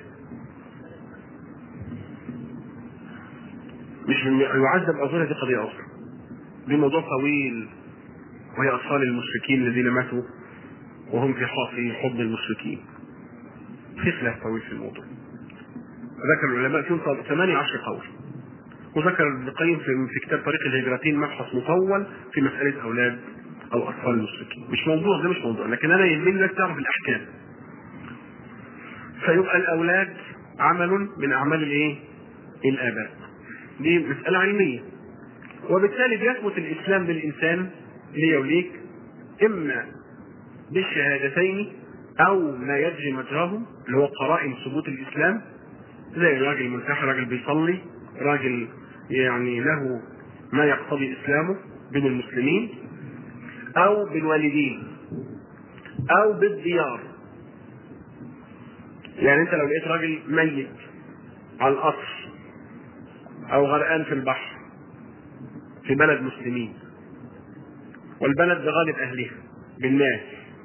مش من يعذب اظن دي قضيه اخرى دي موضوع طويل وهي اطفال المشركين الذين ماتوا وهم في في حضن المشركين في خلاف طويل في الموضوع ذكر العلماء فيهم 18 قول وذكر ابن القيم في في كتاب طريق الهجرتين مبحث مطول في مساله اولاد او اطفال المشركين مش موضوع ده مش موضوع لكن انا يهمني انك تعرف الاحكام فيبقى الاولاد عمل من اعمال الايه؟ الاباء دي مساله علميه وبالتالي بيثبت الاسلام للانسان لي وليك اما بالشهادتين او ما يجري مجراهم اللي هو قرائن ثبوت الاسلام زي راجل ملتحي راجل بيصلي راجل يعني له ما يقتضي اسلامه بين المسلمين او بالوالدين او بالديار يعني انت لو لقيت راجل ميت على القصر او غرقان في البحر في بلد مسلمين والبلد بغالب اهلها بالناس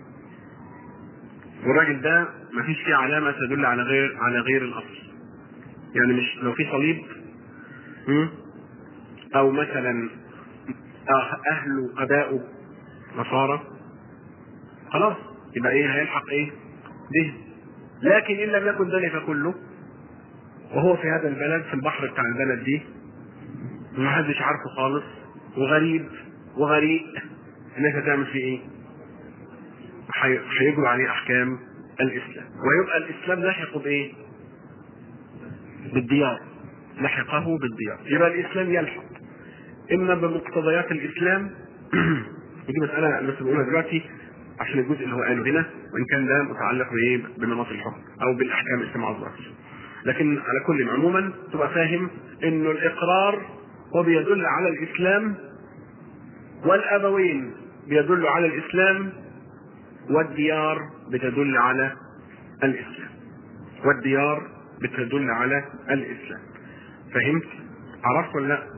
والراجل ده ما فيش فيه علامة تدل على غير على غير الأصل يعني مش لو في صليب م? أو مثلا اهله اباؤه نصارى خلاص يبقى ايه هيلحق ايه به لكن ان لم يكن ذلك كله وهو في هذا البلد في البحر بتاع البلد دي ما حدش عارفه خالص وغريب وغريق الناس هتعمل فيه ايه؟ هيجروا عليه احكام الاسلام ويبقى الاسلام لاحق بايه؟ بالديار لحقه بالديار يبقى الاسلام يلحق اما بمقتضيات الاسلام ودي مساله بس بقولها دلوقتي عشان الجزء اللي هو قاله هنا وان كان ده متعلق بايه؟ بمناط الحكم او بالاحكام الاسلام الظاهر لكن على كل عموما تبقى فاهم انه الاقرار هو بيدل على الاسلام والابوين بيدلوا على الاسلام والديار بتدل على الاسلام والديار بتدل على الاسلام فهمت عرفت ولا لا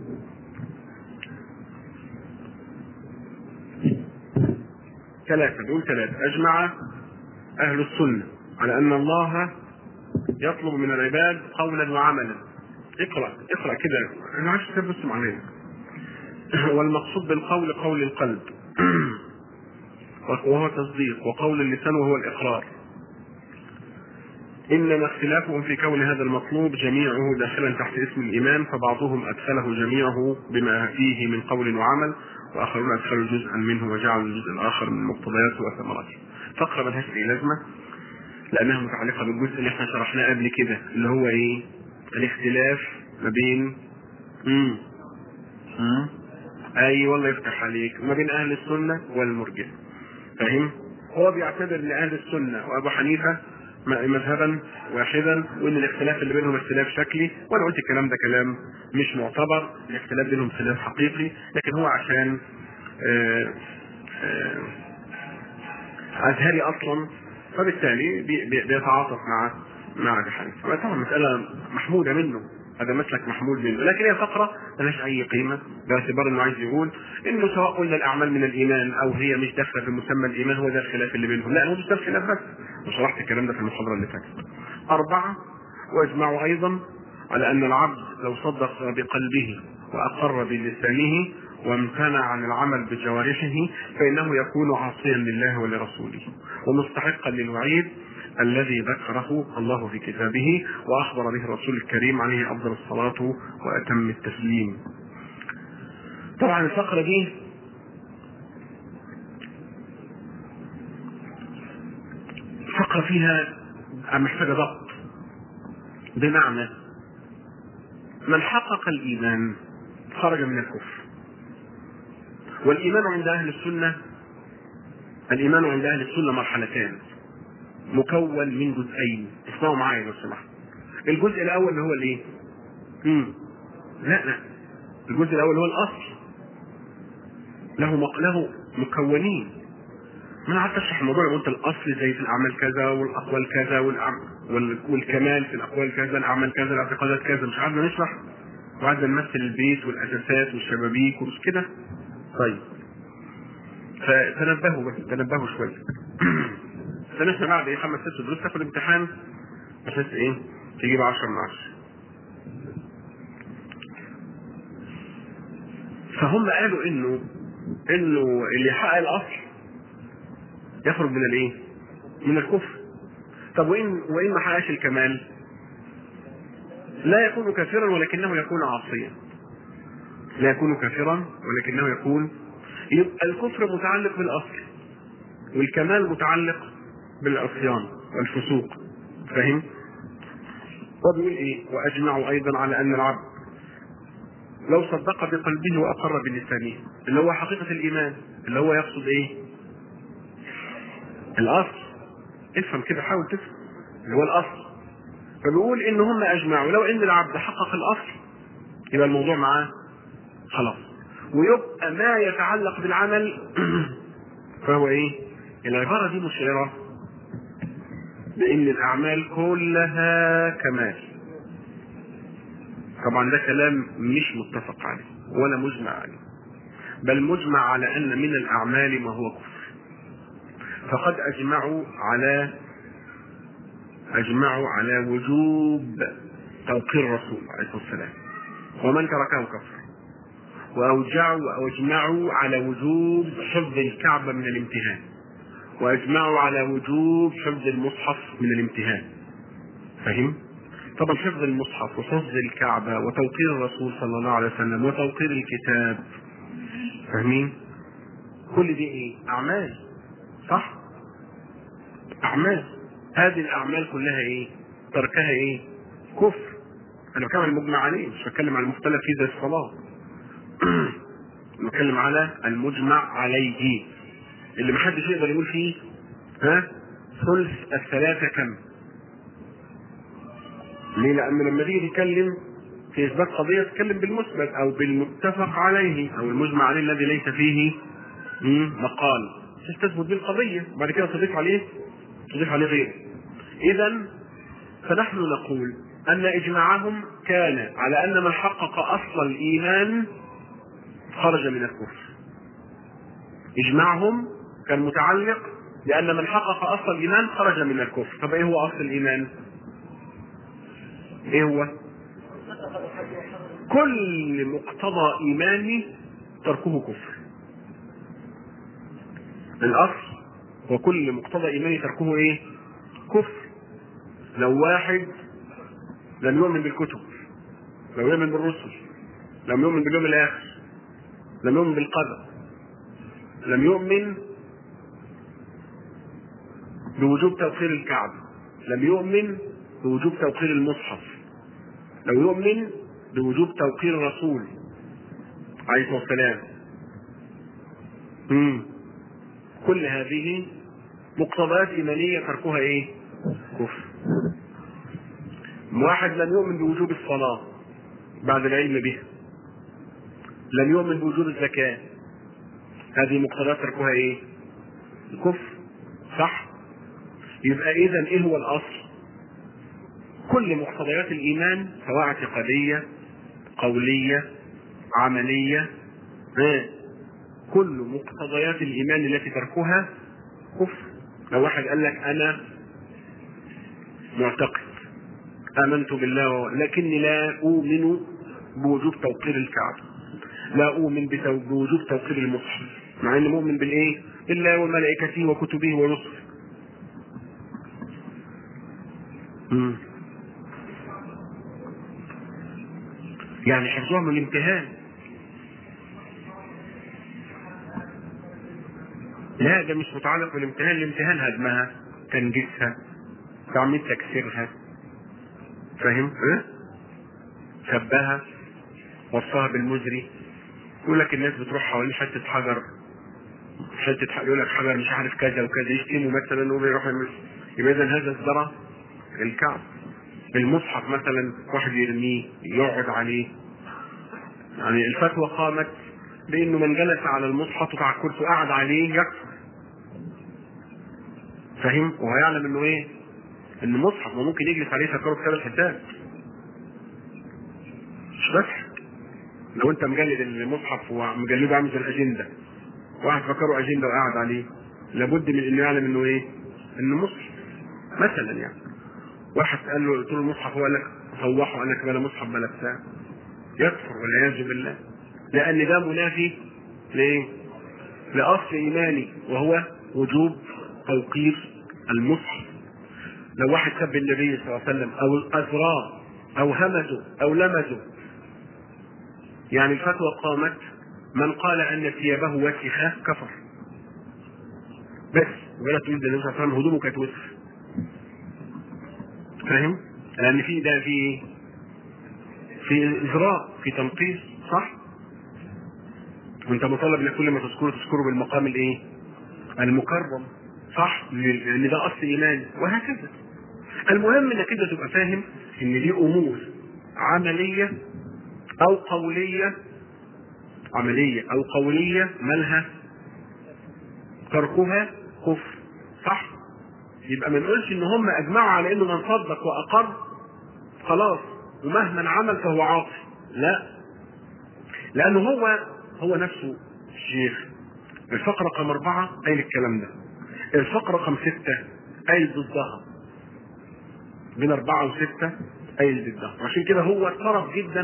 ثلاثة دول ثلاثة أجمع أهل السنة على أن الله يطلب من العباد قولا وعملا اقرأ اقرأ كده أنا عايز تبص علينا والمقصود بالقول قول القلب وهو تصديق وقول اللسان وهو الإقرار إنما اختلافهم في كون هذا المطلوب جميعه داخلا تحت اسم الإيمان فبعضهم أدخله جميعه بما فيه من قول وعمل وآخرون أدخلوا جزءا منه وجعلوا الجزء الآخر من مقتضياته وثمراته فقرة ملهاش أي لازمة لأنها متعلقة بالجزء اللي احنا شرحناه قبل كده اللي هو إيه؟ الاختلاف ما بين مم. مم. أي والله يفتح عليك ما بين أهل السنة والمرجئة فاهم؟ هو بيعتبر ان اهل السنه وابو حنيفه مذهبا واحدا وان الاختلاف اللي بينهم اختلاف شكلي وانا قلت الكلام ده كلام مش معتبر الاختلاف بينهم خلاف حقيقي لكن هو عشان آآ آآ ازهري اصلا فبالتالي بي بي بيتعاطف مع مع ابي حنيفه طبعا مساله محموده منه هذا مسلك محمود منه لكن هي فقره ملهاش اي قيمه باعتبار انه عايز يقول انه سواء قلنا الاعمال من الايمان او هي مش داخله في مسمى الايمان هو ده الخلاف اللي بينهم لا هو مش ده الخلاف بس وشرحت الكلام ده في المحاضره اللي فاتت اربعه واجمعوا ايضا على ان العبد لو صدق بقلبه واقر بلسانه وامتنع عن العمل بجوارحه فانه يكون عاصيا لله ولرسوله ومستحقا للوعيد الذي ذكره الله في كتابه واخبر به الرسول الكريم عليه افضل الصلاه واتم التسليم. طبعا الفقره دي فقره فيها محتاجه ضبط بمعنى من حقق الايمان خرج من الكفر والايمان عند اهل السنه الايمان عند اهل السنه مرحلتان مكون من جزئين اسمعوا معايا لو سمحت الجزء الاول اللي هو الايه؟ امم لا لا الجزء الاول هو الاصل له مق... له مكونين ما انا قعدت اشرح الموضوع قلت الاصل زي في الاعمال كذا والاقوال كذا والأعم... وال... والكمال في الاقوال كذا الاعمال كذا الاعتقادات كذا مش قعدنا نشرح وقعدنا نمثل البيت والاساسات والشبابيك ومش كده طيب فتنبهوا بس تنبهوا شويه فنحن بعد ايه خمس ست دروس تاخد امتحان بحيث ايه تجيب 10 من 10 فهم قالوا انه انه اللي يحقق الاصل يخرج من الايه؟ من الكفر طب وان وان ما حققش الكمال لا يكون كافرا ولكنه يكون عاصيا لا يكون كافرا ولكنه يكون يبقى الكفر متعلق بالاصل والكمال متعلق بالعصيان والفسوق فاهم؟ وبيقول ايه؟ واجمعوا ايضا على ان العبد لو صدق بقلبه واقر بلسانه اللي هو حقيقه الايمان اللي هو يقصد ايه؟ الاصل افهم كده حاول تفهم اللي هو الاصل فبيقول ان هم اجمعوا لو ان العبد حقق الاصل يبقى الموضوع معاه خلاص ويبقى ما يتعلق بالعمل فهو ايه؟ العباره دي مشعره بان الاعمال كلها كمال طبعا ده كلام مش متفق عليه ولا مجمع عليه بل مجمع على ان من الاعمال ما هو كفر فقد اجمعوا على اجمعوا على وجوب توقير الرسول عليه الصلاه والسلام ومن تركه كفر وأوجعوا وأجمعوا على وجوب حفظ الكعبة من الامتهان وأجمعوا على وجوب حفظ المصحف من الامتهان فهم؟ طبعا حفظ المصحف وحفظ الكعبة وتوقير الرسول صلى الله عليه وسلم وتوقير الكتاب فاهمين؟ كل دي ايه؟ أعمال صح؟ أعمال هذه الأعمال كلها ايه؟ تركها ايه؟ كفر أنا بتكلم عن المجمع عليه مش بتكلم عن المختلف فيه زي الصلاة بتكلم على المجمع عليه اللي محدش يقدر يقول فيه ها ثلث الثلاثة كم؟ ليه؟ لأن لما تيجي تتكلم في إثبات قضية تتكلم بالمثبت أو بالمتفق عليه أو المجمع عليه الذي ليس فيه مقال تثبت به القضية وبعد كده تضيف عليه تضيف عليه غيره إذا فنحن نقول أن إجماعهم كان على أن من حقق أصل الإيمان خرج من الكفر إجماعهم كان متعلق لأن من حقق أصل الإيمان خرج من الكفر طب إيه هو أصل الإيمان؟ إيه هو؟ كل مقتضى إيماني تركه كفر الأصل هو كل مقتضى إيماني تركه إيه؟ كفر لو واحد لم يؤمن بالكتب لم يؤمن بالرسل لم يؤمن باليوم الآخر لم يؤمن بالقدر لم يؤمن بوجوب توقير الكعبة لم يؤمن بوجوب توقير المصحف لو يؤمن بوجوب توقير الرسول عليه الصلاة والسلام مم. كل هذه مقتضيات إيمانية تركها إيه؟ كفر واحد لم يؤمن بوجوب الصلاة بعد العلم بها لم يؤمن بوجوب الزكاة هذه مقتضيات تركها ايه؟ الكفر صح؟ يبقى اذا ايه هو الاصل؟ كل مقتضيات الايمان سواء اعتقادية قولية عملية ها كل مقتضيات الايمان التي تركها كفر لو واحد قال لك انا معتقد امنت بالله لكني لا اؤمن بوجوب توقير الكعبه لا اؤمن بوجوب توقير المصحف مع اني مؤمن بالايه بالله وملائكته وكتبه ورسله مم. يعني حفظها من الامتهان لا ده مش متعلق بالامتهان الامتهان هدمها تنجيسها تعميد تكسيرها فاهم ها شبهها وصاها بالمزري يقول لك الناس بتروح حوالين حته حجر حته حجر يقول لك حجر مش عارف كذا وكذا يشتموا مثلا ويروح يبقى اذا هذا ازدرى الكعب المصحف مثلا واحد يرميه يقعد عليه يعني الفتوى قامت بانه من جلس على المصحف بتاع الكرسي وقعد عليه يكفر فاهم وهو يعلم انه ايه ان مصحف ما ممكن يجلس عليه يفكره كتاب الحساب مش بس لو انت مجلد المصحف ومجلده عامل زي الاجنده واحد فكره اجنده وقاعد عليه لابد من انه يعلم انه ايه انه مصحف مثلا يعني واحد قال له قلت له المصحف هو قال لك صوحه قال لك بلا مصحف بلا بتاع يكفر والعياذ بالله لان ده منافي لايه؟ لاصل ايماني وهو وجوب توقير المصحف لو واحد سب النبي صلى الله عليه وسلم او اثراه او همزه او لمزه يعني الفتوى قامت من قال ان ثيابه وسخه كفر بس ولا تقول ده النبي صلى الله عليه وسلم هدومه كانت وسخ فاهم؟ لان في ده في في ازراء في تنقيص صح؟ وانت مطالب انك كل ما تذكره تذكره بالمقام الايه؟ المكرم صح؟ لان ده اصل ايمان وهكذا. المهم انك انت تبقى فاهم ان دي امور عمليه او قوليه عمليه او قوليه مالها تركها كفر صح؟ يبقى ما نقولش ان هم اجمعوا على انه من صدق واقر خلاص ومهما عمل فهو عاصي لا لانه هو هو نفسه الشيخ الفقره رقم اربعه قايل الكلام ده الفقره رقم سته قايل ضدها بين اربعه وسته قايل ضدها عشان كده هو اضطرب جدا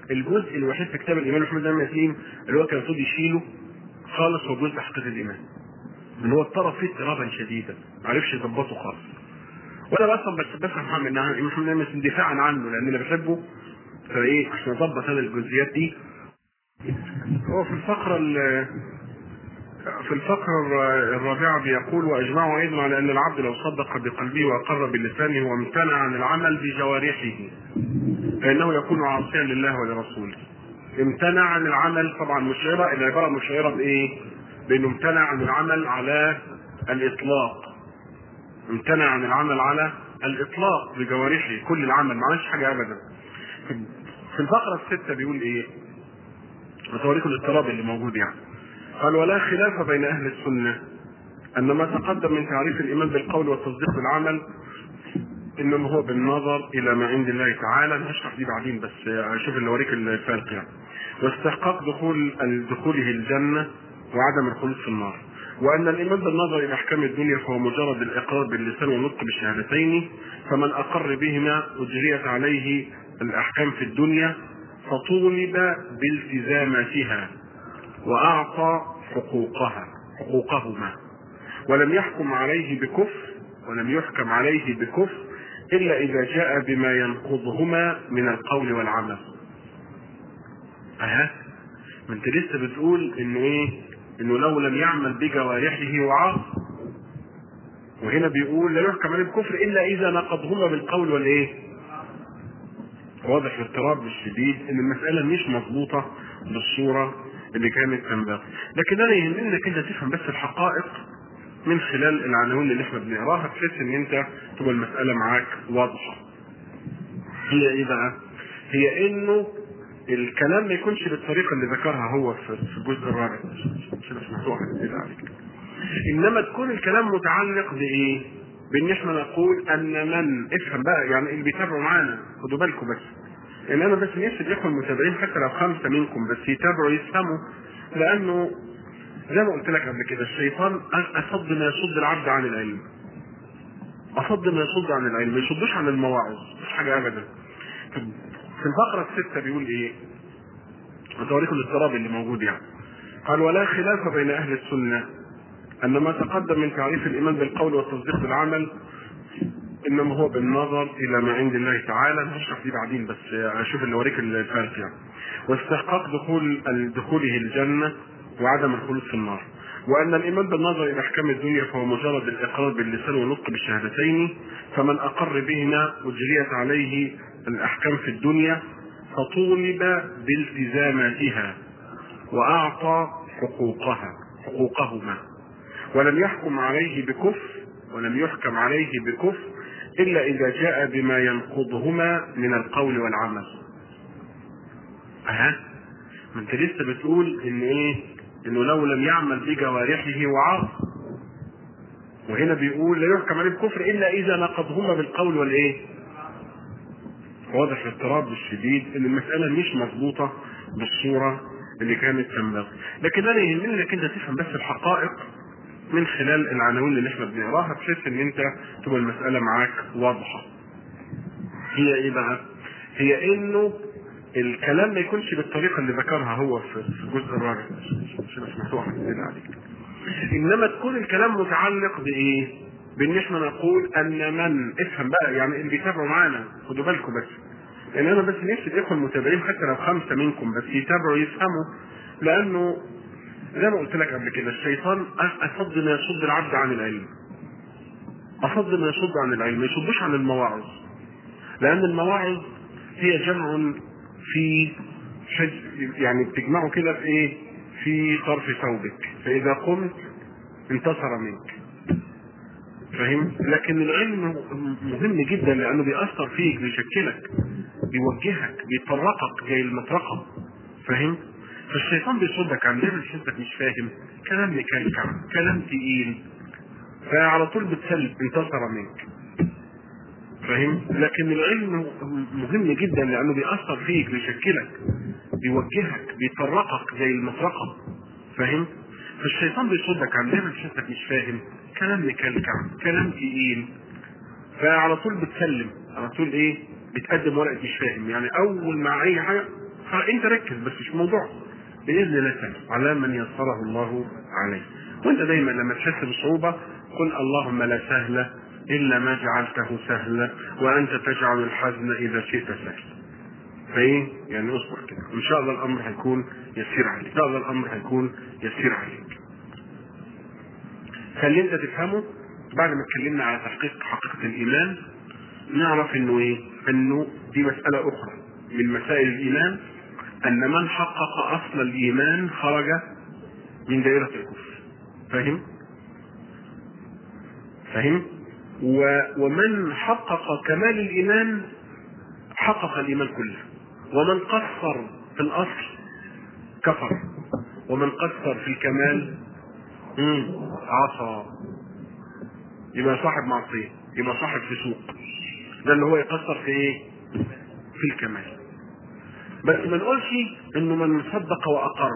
الجزء الوحيد في كتاب الإيمان محمد بن ياسين اللي هو كان المفروض يشيله خالص هو جزء حقيقة الإيمان اللي هو اضطرب فيه اضطرابا شديدا ما عرفش يظبطه خالص وانا بس بس بس محمد ان محمد بن ياسين دفاعا عنه لان انا بحبه فايه عشان اظبط انا الجزئيات دي هو في الفقرة ال- في الفقرة الر- الرابعة بيقول وأجمعوا أيضا على أن العبد لو صدق بقلبه وأقر بلسانه وامتنع عن العمل بجوارحه فإنه يكون عاصيا لله ولرسوله. امتنع عن العمل طبعا مشعرة العبارة مشعرة بإيه؟ بأنه امتنع عن العمل على الإطلاق. امتنع عن العمل على الإطلاق بجوارحه كل العمل ما عملش حاجة أبدا. في الفقرة الستة بيقول إيه؟ بتوريكم الاضطراب اللي موجود يعني. قال ولا خلاف بين اهل السنه ان ما تقدم من تعريف الايمان بالقول والتصديق بالعمل انما هو بالنظر الى ما عند الله تعالى انا هشرح دي بعدين بس اشوف اللي اوريك الفرق يعني واستحقاق دخول دخوله الجنه وعدم الخلود في النار وان الايمان بالنظر الى احكام الدنيا فهو مجرد الاقرار باللسان والنطق بالشهادتين فمن اقر بهما اجريت عليه الاحكام في الدنيا فطولب بالتزاماتها واعطى حقوقها حقوقهما ولم يحكم عليه بكفر ولم يحكم عليه بكفر الا اذا جاء بما ينقضهما من القول والعمل اها ما انت لسه بتقول انه ايه انه لو لم يعمل بجوارحه وعاص وهنا بيقول لا يحكم عليه بكفر الا اذا نقضهما بالقول والايه واضح الاضطراب الشديد ان المساله مش مضبوطه بالصوره اللي كانت تنبغي لكن انا يهمني انك انت تفهم بس الحقائق من خلال العناوين اللي احنا بنقراها بحيث ان انت تبقى المساله معاك واضحه هي ايه بقى هي انه الكلام ما يكونش بالطريقه اللي ذكرها هو في في الجزء الرابع عشان مش مفتوحه كده عليك انما تكون الكلام متعلق بايه بان احنا نقول ان من افهم بقى يعني اللي بيتابعوا معانا خدوا بالكم بس ان انا بس نفسي الاخوه المتابعين حتى لو خمسه منكم بس يتابعوا يفهموا لانه زي ما قلت لك قبل كده الشيطان اصد ما يصد العبد عن العلم اصد ما يصد عن العلم ما يصدوش عن المواعظ مش حاجه ابدا في الفقره السته بيقول ايه هتوريكم الاضطراب اللي موجود يعني قال ولا خلاف بين اهل السنه ان ما تقدم من تعريف الايمان بالقول والتصديق بالعمل انما هو بالنظر الى ما عند الله تعالى انا هشرح دي بعدين بس اشوف اللي اوريك الفرق يعني واستحقاق دخول دخوله الجنه وعدم الخلود في النار وان الايمان بالنظر الى احكام الدنيا فهو مجرد الاقرار باللسان والنطق بالشهادتين فمن اقر بهما اجريت عليه الاحكام في الدنيا فطولب بالتزاماتها واعطى حقوقها حقوقهما ولم يحكم عليه بكفر ولم يحكم عليه بكفر الا اذا جاء بما ينقضهما من القول والعمل اها ما انت لسه بتقول ان ايه انه لو لم يعمل بجوارحه وعاص وهنا بيقول لا يحكم عليه بكفر الا اذا نقضهما بالقول والايه واضح الاضطراب الشديد ان المساله مش مضبوطه بالصوره اللي كانت تنبغي لكن انا يهمني انك انت تفهم بس الحقائق من خلال العناوين اللي احنا بنقراها بحيث ان انت تبقى المساله معاك واضحه هي ايه بقى هي انه الكلام ما يكونش بالطريقه اللي ذكرها هو في الجزء الرابع عشان مش مفتوحه كده عليك انما تكون الكلام متعلق بايه بان احنا نقول ان من افهم بقى يعني اللي بيتابعوا معانا خدوا بالكم بس لان انا بس نفسي الاخوه المتابعين حتى لو خمسه منكم بس يتابعوا يفهموا لانه زي ما قلت لك قبل كده الشيطان اصد ما يصد العبد عن العلم اصد ما يصد عن العلم ما يصدوش عن المواعظ لان المواعظ هي جمع في حج يعني بتجمعه كده في ايه في طرف ثوبك فاذا قمت انتصر منك فاهم لكن العلم مهم جدا لانه بيأثر فيك بيشكلك بيوجهك بيطرقك زي المطرقه فاهم فالشيطان بيصدك عن ليه حسك مش فاهم كلام مكلكع كلام تقيل فعلى طول بتسلم انتصر منك فاهم لكن العلم مهم جدا لانه بيأثر فيك بيشكلك بيوجهك بيطرقك زي المطرقه فاهم فالشيطان بيصدك عن ليه حسك مش فاهم كلام مكلكع كلام تقيل فعلى طول بتسلم على طول ايه بتقدم ورقه مش فاهم يعني اول مع اي حاجه فانت ركز بس مش موضوع باذن الله تعالى على من يسره الله عليه وانت دايما لما تحس بصعوبه قل اللهم لا سهل الا ما جعلته سهلا وانت تجعل الحزن اذا شئت سهلا فايه يعني اصبر كده ان شاء الله الامر هيكون يسير عليك ان شاء الله الامر هيكون يسير عليك فاللي انت تفهمه بعد ما اتكلمنا على تحقيق حقيقه الايمان نعرف انه ايه انه دي مساله اخرى من مسائل الايمان ان من حقق اصل الايمان خرج من دائره الكفر فاهم فاهم و... ومن حقق كمال الايمان حقق الايمان كله ومن قصر في الاصل كفر ومن قصر في الكمال مم، عصى يبقى صاحب معصيه يبقى صاحب فسوق ده اللي هو يقصر في ايه في الكمال بس ما نقولش انه من صدق واقر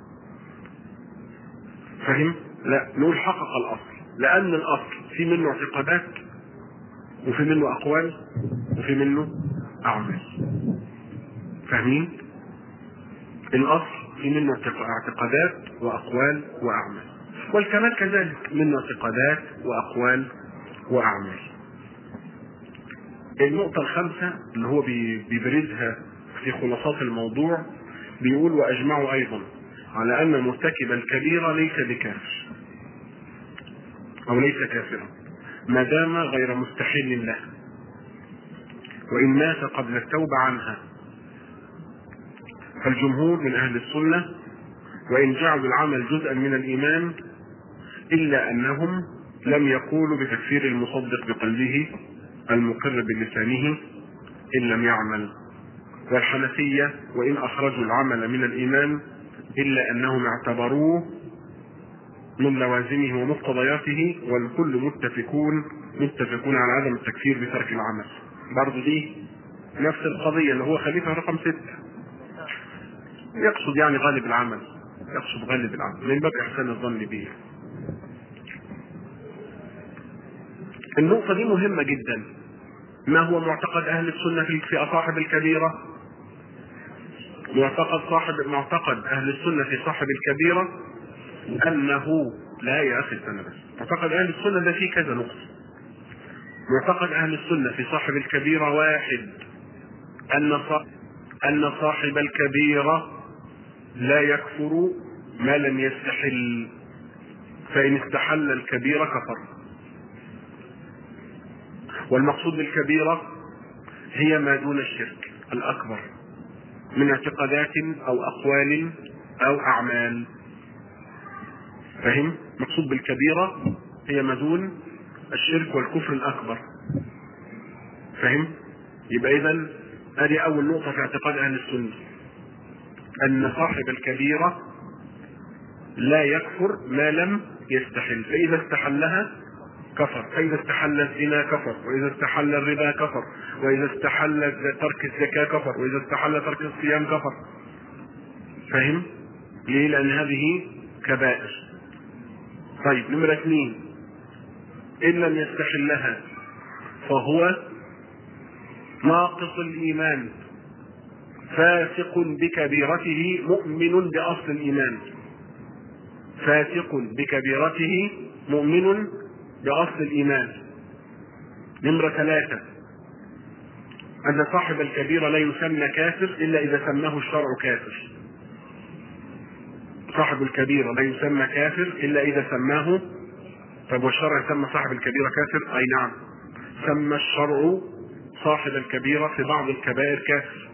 فاهم لا نقول حقق الاصل لان الاصل في منه اعتقادات وفي منه اقوال وفي منه اعمال فاهمين الاصل في منه اعتقادات واقوال واعمال والكمال كذلك منه اعتقادات واقوال واعمال النقطة الخامسة اللي هو بيبرزها في خلاصات الموضوع بيقول وأجمعوا أيضا على أن مرتكب الكبيرة ليس بكافر أو ليس كافرا ما دام غير مستحل له وإن مات قبل التوبة عنها فالجمهور من أهل السنة وإن جعلوا العمل جزءا من الإيمان إلا أنهم لم يقولوا بتكفير المصدق بقلبه المقر بلسانه إن لم يعمل والحنفية وإن أخرجوا العمل من الإيمان إلا أنهم اعتبروه من لوازمه ومقتضياته والكل متفقون متفقون على عدم التكفير بترك العمل برضه دي نفس القضية اللي هو خليفة رقم ستة يقصد يعني غالب العمل يقصد غالب العمل من باب إحسان الظن به النقطة دي مهمة جدا ما هو معتقد أهل السنة في في صاحب الكبيرة معتقد صاحب معتقد أهل السنة في صاحب الكبيرة أنه لا يا أخي استنى بس معتقد أهل السنة ده فيه كذا نقطة معتقد أهل السنة في صاحب الكبيرة واحد أن أن صاحب الكبيرة لا يكفر ما لم يستحل فإن استحل الكبيرة كفر والمقصود بالكبيرة هي ما دون الشرك الأكبر من اعتقادات أو أقوال أو أعمال فهم؟ مقصود بالكبيرة هي ما دون الشرك والكفر الأكبر فهم؟ يبقى إذا هذه أول نقطة في اعتقاد أهل السنة أن صاحب الكبيرة لا يكفر ما لم يستحل فإذا استحلها كفر فإذا استحل الزنا كفر وإذا استحل الربا كفر وإذا استحل ترك الزكاة كفر وإذا استحل ترك الصيام كفر فهم؟ ليه؟ لأن هذه كبائر طيب نمرة اثنين إن لم يستحلها فهو ناقص الإيمان فاسق بكبيرته مؤمن بأصل الإيمان فاسق بكبيرته مؤمن بأصل الإيمان نمرة ثلاثة أن صاحب الكبيرة لا يسمى كافر إلا إذا سماه الشرع كافر صاحب الكبيرة لا يسمى كافر إلا إذا سماه طب والشرع سمى صاحب الكبيرة كافر أي نعم سمى الشرع صاحب الكبيرة في بعض الكبائر كافر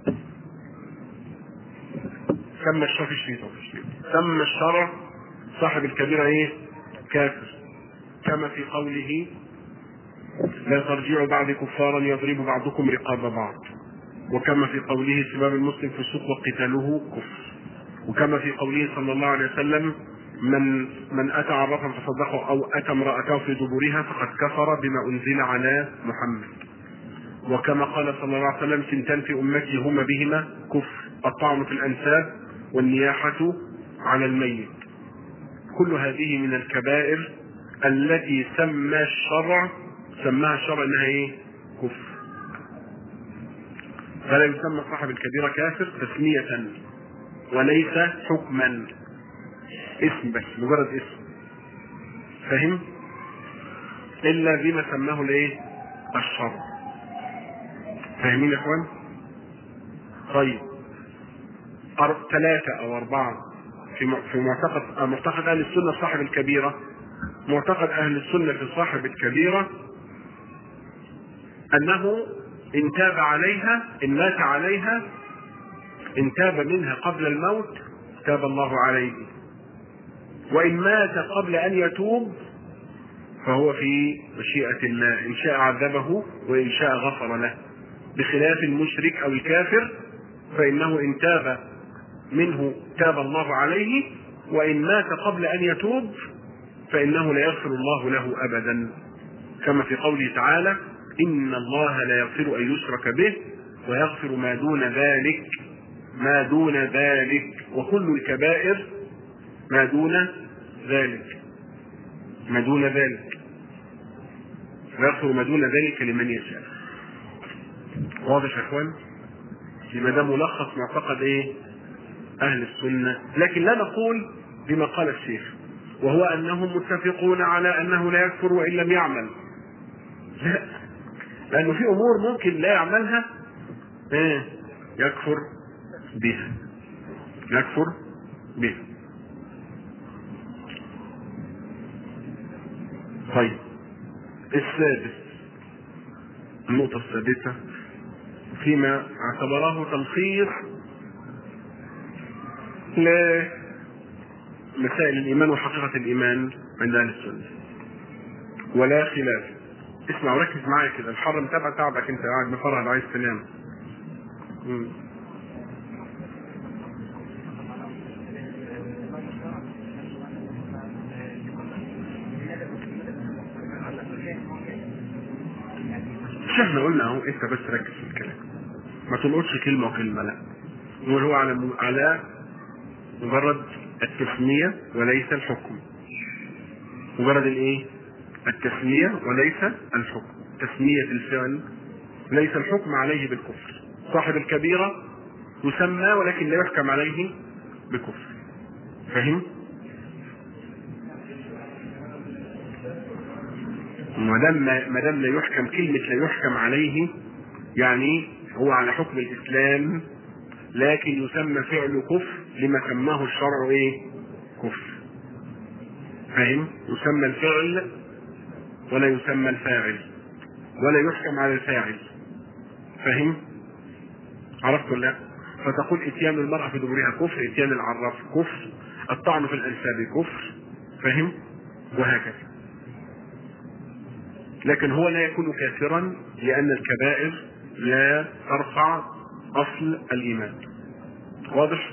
سمى الشرع في الشيطان سمى الشرع صاحب الكبيرة ايه كافر كما في قوله لا ترجعوا بعد كفارا يضرب بعضكم رقاب بعض وكما في قوله سباب المسلم في السوق وقتاله كفر وكما في قوله صلى الله عليه وسلم من من اتى عرفا فصدقه او اتى امراته في دبرها فقد كفر بما انزل على محمد وكما قال صلى الله عليه وسلم سنتان في امتي هما بهما كفر الطعن في الانساب والنياحه على الميت كل هذه من الكبائر التي سمى الشرع سماها الشرع انها ايه؟ كفر. فلا يسمى صاحب الكبيرة كافر تسمية وليس حكما اسم بس مجرد اسم فاهم؟ إلا بما سماه الايه؟ الشرع فاهمين يا اخوان؟ طيب ثلاثة أو أربعة في في معتقد معتقد أهل السنة صاحب الكبيرة معتقد أهل السنة في صاحب الكبيرة أنه إن تاب عليها إن مات عليها إن تاب منها قبل الموت تاب الله عليه وإن مات قبل أن يتوب فهو في مشيئة الله إن شاء عذبه وإن شاء غفر له بخلاف المشرك أو الكافر فإنه إن تاب منه تاب الله عليه وإن مات قبل أن يتوب فإنه لا يغفر الله له أبدا كما في قوله تعالى إن الله لا يغفر أن يشرك به ويغفر ما دون ذلك ما دون ذلك وكل الكبائر ما دون ذلك ما دون ذلك ويغفر ما دون ذلك لمن يشاء واضح يا اخوان يبقى ده ملخص معتقد ايه اهل السنه لكن لا نقول بما قال الشيخ وهو انهم متفقون على انه لا يكفر وان لم يعمل لا لانه في امور ممكن لا يعملها ايه يكفر بها يكفر بها طيب السادس النقطة السادسة فيما اعتبره تلخيص لمسائل الإيمان وحقيقة الإيمان عند أهل السنة ولا خلاف اسمع وركز معايا كده الحر متابع تعبك انت قاعد مفرهد عايز تنام مم. مش احنا قلنا اهو انت بس ركز في الكلام ما تلقطش كلمه وكلمه لا نقول هو على على مجرد التسميه وليس الحكم مجرد الايه التسميه وليس الحكم تسميه الفعل ليس الحكم عليه بالكفر صاحب الكبيره يسمى ولكن لا يحكم عليه بكفر فهم ما دام ما دام لا يحكم كلمة لا يحكم عليه يعني هو على حكم الإسلام لكن يسمى فعل كفر لما سماه الشرع إيه؟ كفر. فاهم؟ يسمى الفعل ولا يسمى الفاعل ولا يحكم على الفاعل. فاهم؟ عرفت ولا لا؟ فتقول اتيان المرأة في دبرها كفر، اتيان العراف كفر، الطعن في الأنساب كفر، فاهم؟ وهكذا. لكن هو لا يكون كافرا لأن الكبائر لا ترفع أصل الإيمان واضح؟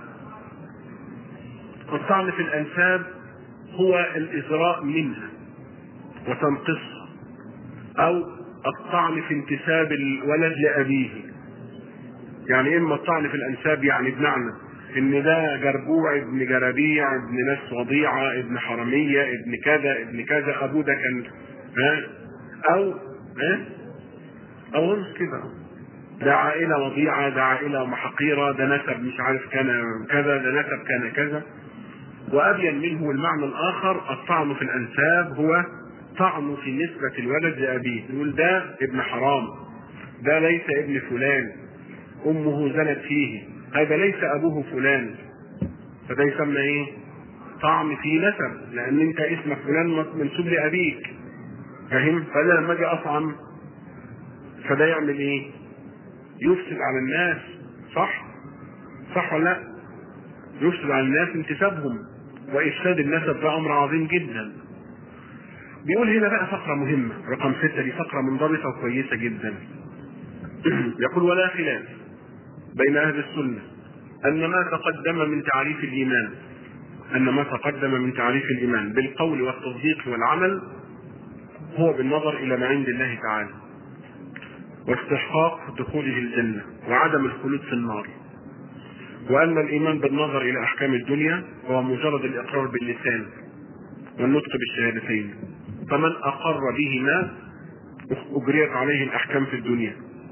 الطعن في الأنساب هو الإزراء منها وتنقصها أو الطعن في انتساب الولد لأبيه يعني إما الطعن في الأنساب يعني بمعنى إن ده جربوع ابن جرابيع ابن ناس وضيعة ابن حرمية ابن كذا ابن كذا أبوه ده كان ها او ها او مش كده ده عائلة وضيعة ده عائلة محقيرة ده نسب مش عارف كان كذا ده نسب كان كذا وأبين منه المعنى الآخر الطعن في الأنساب هو طعن في نسبة الولد لأبيه يقول ده ابن حرام ده ليس ابن فلان أمه زنت فيه هذا ليس أبوه فلان فده يسمى إيه؟ طعن في نسب لأن أنت اسمك فلان منسوب لأبيك فاهم؟ فانا لما اجي اطعن فده يعمل ايه؟ يفسد على الناس صح؟ صح ولا لا؟ يفسد على الناس انتسابهم وافساد النسب ده امر عظيم جدا. بيقول هنا بقى فقرة مهمة رقم ستة دي فقرة منضبطة وكويسة جدا. يقول ولا خلاف بين أهل السنة أن ما تقدم من تعريف الإيمان أن ما تقدم من تعريف الإيمان بالقول والتصديق والعمل هو بالنظر الى ما عند الله تعالى واستحقاق دخوله الجنة وعدم الخلود في النار وأن الإيمان بالنظر إلى أحكام الدنيا هو مجرد الإقرار باللسان والنطق بالشهادتين فمن أقر بهما أجريت عليه الأحكام في الدنيا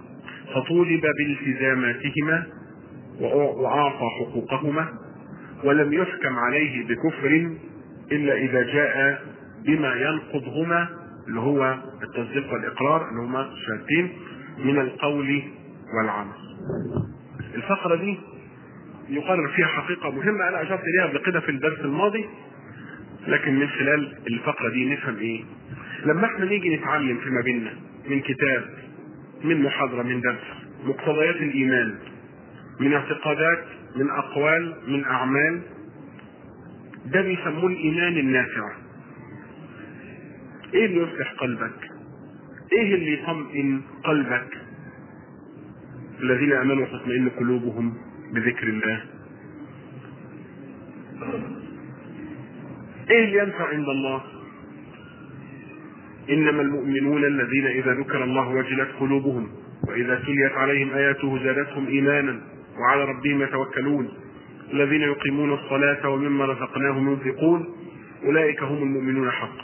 فطولب بالتزاماتهما وأعطى حقوقهما ولم يحكم عليه بكفر إلا إذا جاء بما ينقضهما اللي هو التصديق والإقرار اللي هما شهادتين من القول والعمل. الفقرة دي يقرر فيها حقيقة مهمة أنا أشرت إليها قبل كده في الدرس الماضي لكن من خلال الفقرة دي نفهم إيه؟ لما إحنا نيجي نتعلم فيما بيننا من كتاب من محاضرة من درس مقتضيات الإيمان من اعتقادات من أقوال من أعمال ده بيسموه الإيمان النافع إيه اللي يصلح قلبك؟ إيه اللي يطمئن قلبك؟ الذين آمنوا وتطمئن قلوبهم بذكر الله ايه اللي ينفع عند الله انما المؤمنون الذين اذا ذكر الله وجلت قلوبهم واذا تليت عليهم اياته زادتهم ايمانا وعلى ربهم يتوكلون الذين يقيمون الصلاة ومما رزقناهم ينفقون أولئك هم المؤمنون حقا.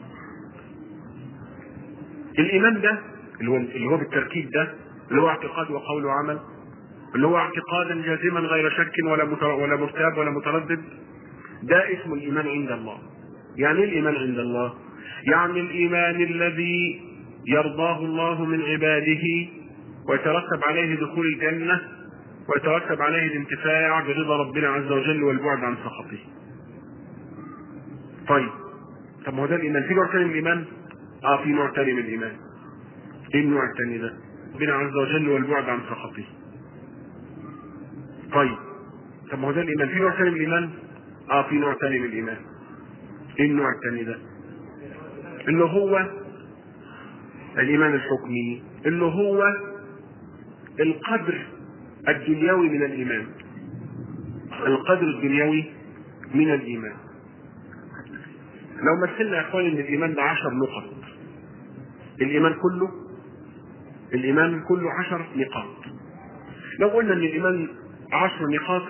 الإيمان ده اللي هو اللي هو بالتركيب ده اللي هو اعتقاد وقول وعمل اللي هو اعتقادا جازما غير شك ولا ولا مرتاب ولا متردد ده اسم الايمان عند الله يعني ايه الايمان عند الله يعني الايمان الذي يرضاه الله من عباده ويترتب عليه دخول الجنه ويترتب عليه الانتفاع برضا ربنا عز وجل والبعد عن سخطه طيب طب ما هو ده الايمان في نوع ثاني من الايمان اه في نوع ثاني من الايمان ايه النوع الثاني ده ربنا عز وجل والبعد عن سخطه طيب طب ما هو ده الايمان في نوع ثاني من الايمان اه في نوع ثاني من الايمان ايه النوع الثاني ده اللي هو الايمان الحكمي اللي هو القدر الدنيوي من الايمان القدر الدنيوي من الايمان لو مثلنا يا اخواني ان الايمان ده عشر نقط الايمان كله الايمان كله عشر نقاط لو قلنا ان الايمان عشر نقاط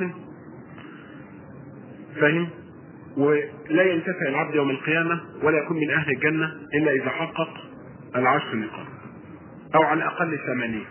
فاهم ولا ينتفع العبد يوم القيامة ولا يكون من أهل الجنة إلا إذا حقق العشر نقاط أو على الأقل ثمانية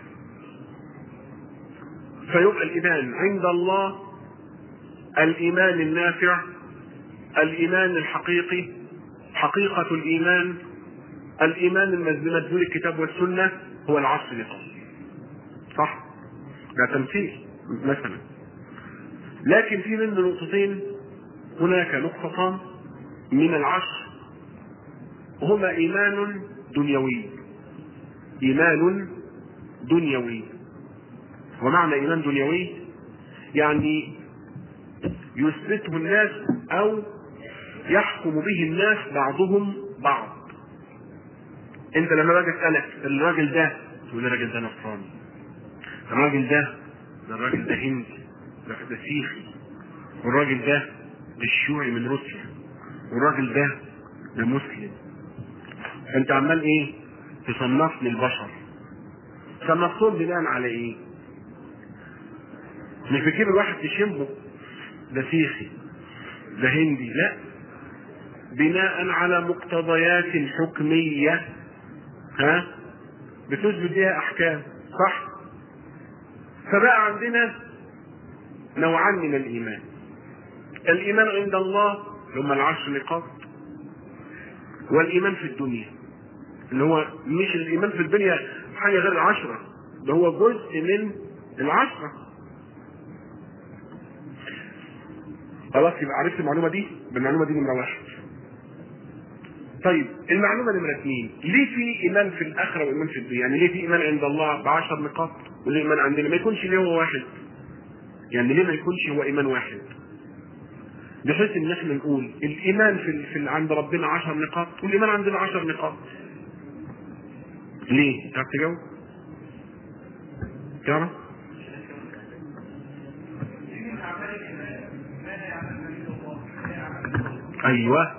فيبقى الإيمان عند الله الإيمان النافع الإيمان الحقيقي حقيقة الإيمان الإيمان المدلول الكتاب والسنة هو العشر نقاط صح؟ ده تمثيل مثلا لكن في منه نقطتين هناك نقطتان من العشر هما ايمان دنيوي ايمان دنيوي ومعنى ايمان دنيوي يعني يثبته الناس او يحكم به الناس بعضهم بعض انت لما باجي اسالك الراجل ده تقول الراجل ده نصراني الراجل ده ده الراجل ده هندي ده ده سيخي والراجل ده ده الشيوعي من روسيا والراجل ده ده مسلم انت عمال ايه تصنف لي البشر صنفتهم بناء على ايه مش بتجيب الواحد تشمه ده سيخي ده هندي لا بناء على مقتضيات حكمية ها بتثبت بيها احكام صح فبقى عندنا نوعان من الايمان الايمان عند الله اللي هم العشر نقاط والايمان في الدنيا اللي هو مش الايمان في الدنيا حاجه غير العشره ده هو جزء من العشره خلاص يبقى عرفت المعلومه دي بالمعلومه دي نمره واحد طيب المعلومه نمره اثنين ليه في ايمان في الاخره وايمان في الدنيا يعني ليه في ايمان عند الله بعشر نقاط وليه ايمان عندنا ما يكونش ليه هو واحد يعني ليه ما يكونش هو ايمان واحد بحيث ان احنا نقول الايمان في, في عند ربنا عشر نقاط والايمان عندنا عشر نقاط ليه تعرف تجاوب تعرف ايوه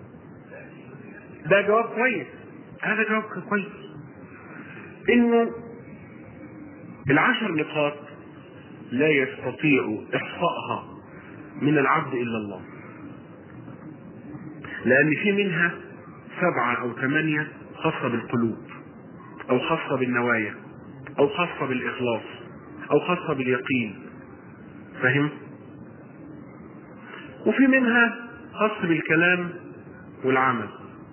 ده جواب كويس هذا جواب كويس انه العشر نقاط لا يستطيع احصائها من العبد الا الله لان في منها سبعة او ثمانية خاصة بالقلوب او خاصة بالنوايا او خاصة بالاخلاص او خاصة باليقين فاهم وفي منها خاص بالكلام والعمل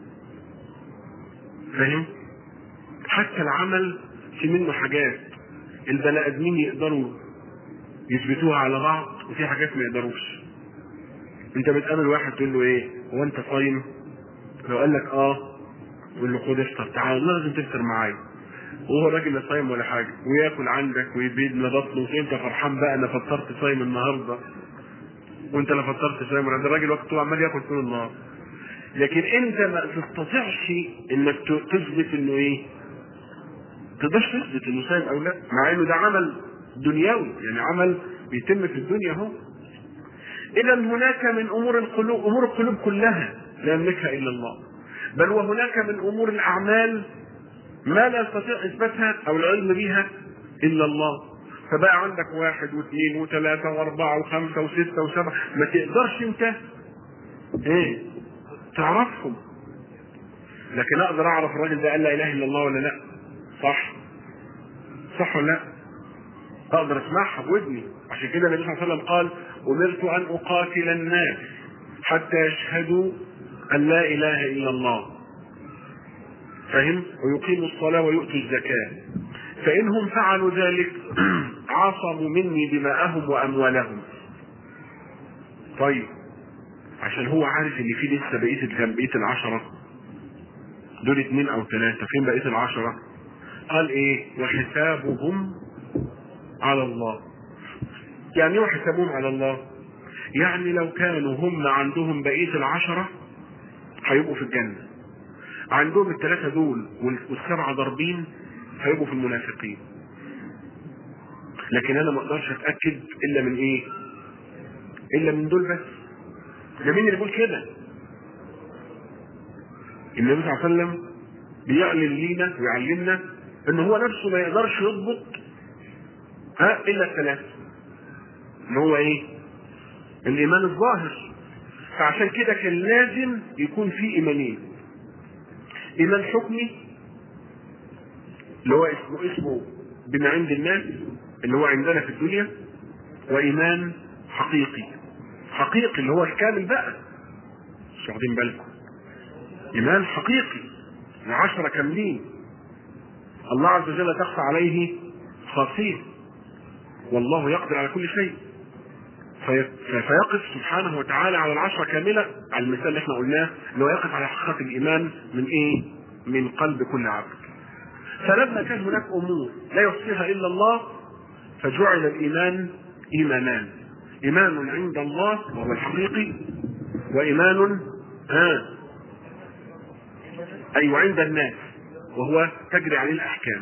فاهم حتى العمل في منه حاجات البني ادمين يقدروا يثبتوها على بعض وفي حاجات ما يقدروش انت بتقابل واحد تقول له ايه هو انت صايم لو قال لك اه تقول له خد افطر تعال لا لازم تفطر معايا وهو راجل لا صايم ولا حاجه وياكل عندك ويبيد بطنه وانت فرحان بقى انا فطرت صايم النهارده وانت لا فطرت صايم ولا ده الراجل وقته عمال ياكل طول النهار لكن انت ما تستطيعش انك تثبت انه ايه تقدرش تثبت انه صايم او لا مع انه ده عمل دنيوي يعني عمل بيتم في الدنيا اهو اذا هناك من امور القلوب امور القلوب كلها لا يملكها الا الله بل وهناك من امور الاعمال ما لا يستطيع اثباتها او العلم بها الا الله فبقى عندك واحد واثنين وثلاثة واربعة وخمسة وستة وسبعة ما تقدرش انت ايه تعرفهم لكن اقدر اعرف الراجل ده قال لا اله الا الله ولا لا صح صح ولا لا اقدر اسمعها بودني عشان كده النبي صلى الله عليه وسلم قال امرت ان اقاتل الناس حتى يشهدوا ان لا اله الا الله فهم ويقيموا الصلاه ويؤتوا الزكاه فانهم فعلوا ذلك عصموا مني دماءهم واموالهم طيب عشان هو عارف ان في لسه بقيه بقيه العشره دول اثنين او ثلاثه فين بقيه العشره قال ايه وحسابهم على الله يعني ايه وحسابهم على الله يعني لو كانوا هم عندهم بقيه العشره هيبقوا في الجنه عندهم الثلاثه دول والسبعه ضاربين هيبقوا في المنافقين لكن انا ما اقدرش اتاكد الا من ايه الا من دول بس ده مين اللي بيقول كده النبي صلى الله عليه وسلم بيعلن لينا ويعلمنا ان هو نفسه ما يقدرش يضبط ها الا الثلاثه اللي هو ايه الايمان الظاهر فعشان كده كان لازم يكون في ايمانين ايمان حكمي اللي هو اسمه اسمه بما عند الناس اللي هو عندنا في الدنيا وايمان حقيقي حقيقي اللي هو الكامل بقى مش واخدين بالكم ايمان حقيقي العشرة كاملين الله عز وجل تخفى عليه خاصية والله يقدر على كل شيء في... فيقف سبحانه وتعالى على العشرة كاملة على المثال اللي احنا قلناه اللي هو يقف على حقيقة الإيمان من إيه؟ من قلب كل عبد. فلما كان هناك أمور لا يحصيها إلا الله فجعل الإيمان إيمانان. إيمان عند الله وهو الحقيقي وإيمان ها أيوة عند الناس وهو تجري عليه الأحكام.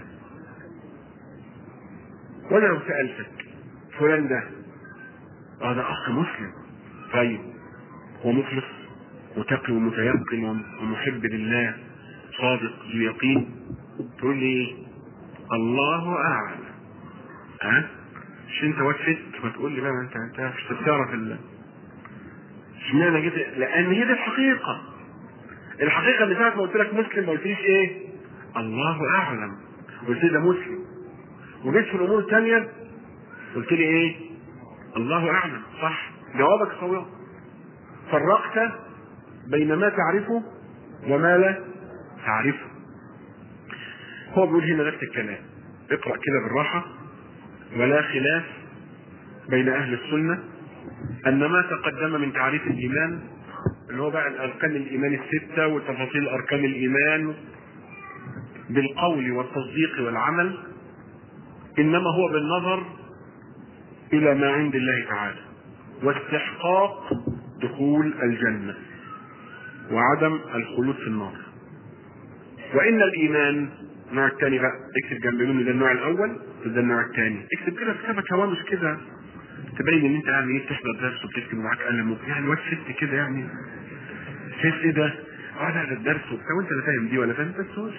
وأنا لو سألتك فلان ده اه ده اخ مسلم طيب هو مخلص وتقي ومتيقن ومحب لله صادق ذو يقين تقول لي الله اعلم ها أه؟ مش انت واد ست فتقول لي بقى ما انت انت مش بتعرف ال اشمعنى جيت لان هي دي الحقيقه الحقيقه اللي ساعه ما قلت لك مسلم ما قلتليش ايه الله اعلم قلت لي ده مسلم وجيت في الامور الثانيه قلت لي ايه الله اعلم صح جوابك صواب فرقت بين ما تعرفه وما لا تعرفه هو بيقول هنا نفس الكلام اقرا كده بالراحه ولا خلاف بين اهل السنه ان ما تقدم من تعريف الايمان اللي هو بقى الاركان الايمان السته وتفاصيل اركان الايمان بالقول والتصديق والعمل انما هو بالنظر الى ما عند الله تعالى واستحقاق دخول الجنه وعدم الخلود في النار وان الايمان النوع الثاني بقى اكتب جنب منه ده النوع الاول ده النوع الثاني اكتب كده في كتابك هوامش كده تبين ان انت يعني ايه بتحضر درس وبتكتب معاك قلم يعني واد ست كده يعني ست ايه ده؟ اه ده الدرس وبتاع وانت لا فاهم دي ولا فاهم بس هو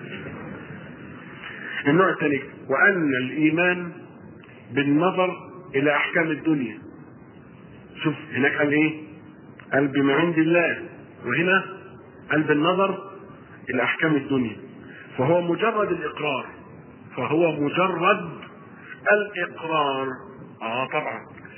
النوع الثاني وان الايمان بالنظر الى احكام الدنيا شوف هناك قال ايه قال بما عند الله وهنا قال بالنظر الى احكام الدنيا فهو مجرد الاقرار فهو مجرد الاقرار اه طبعا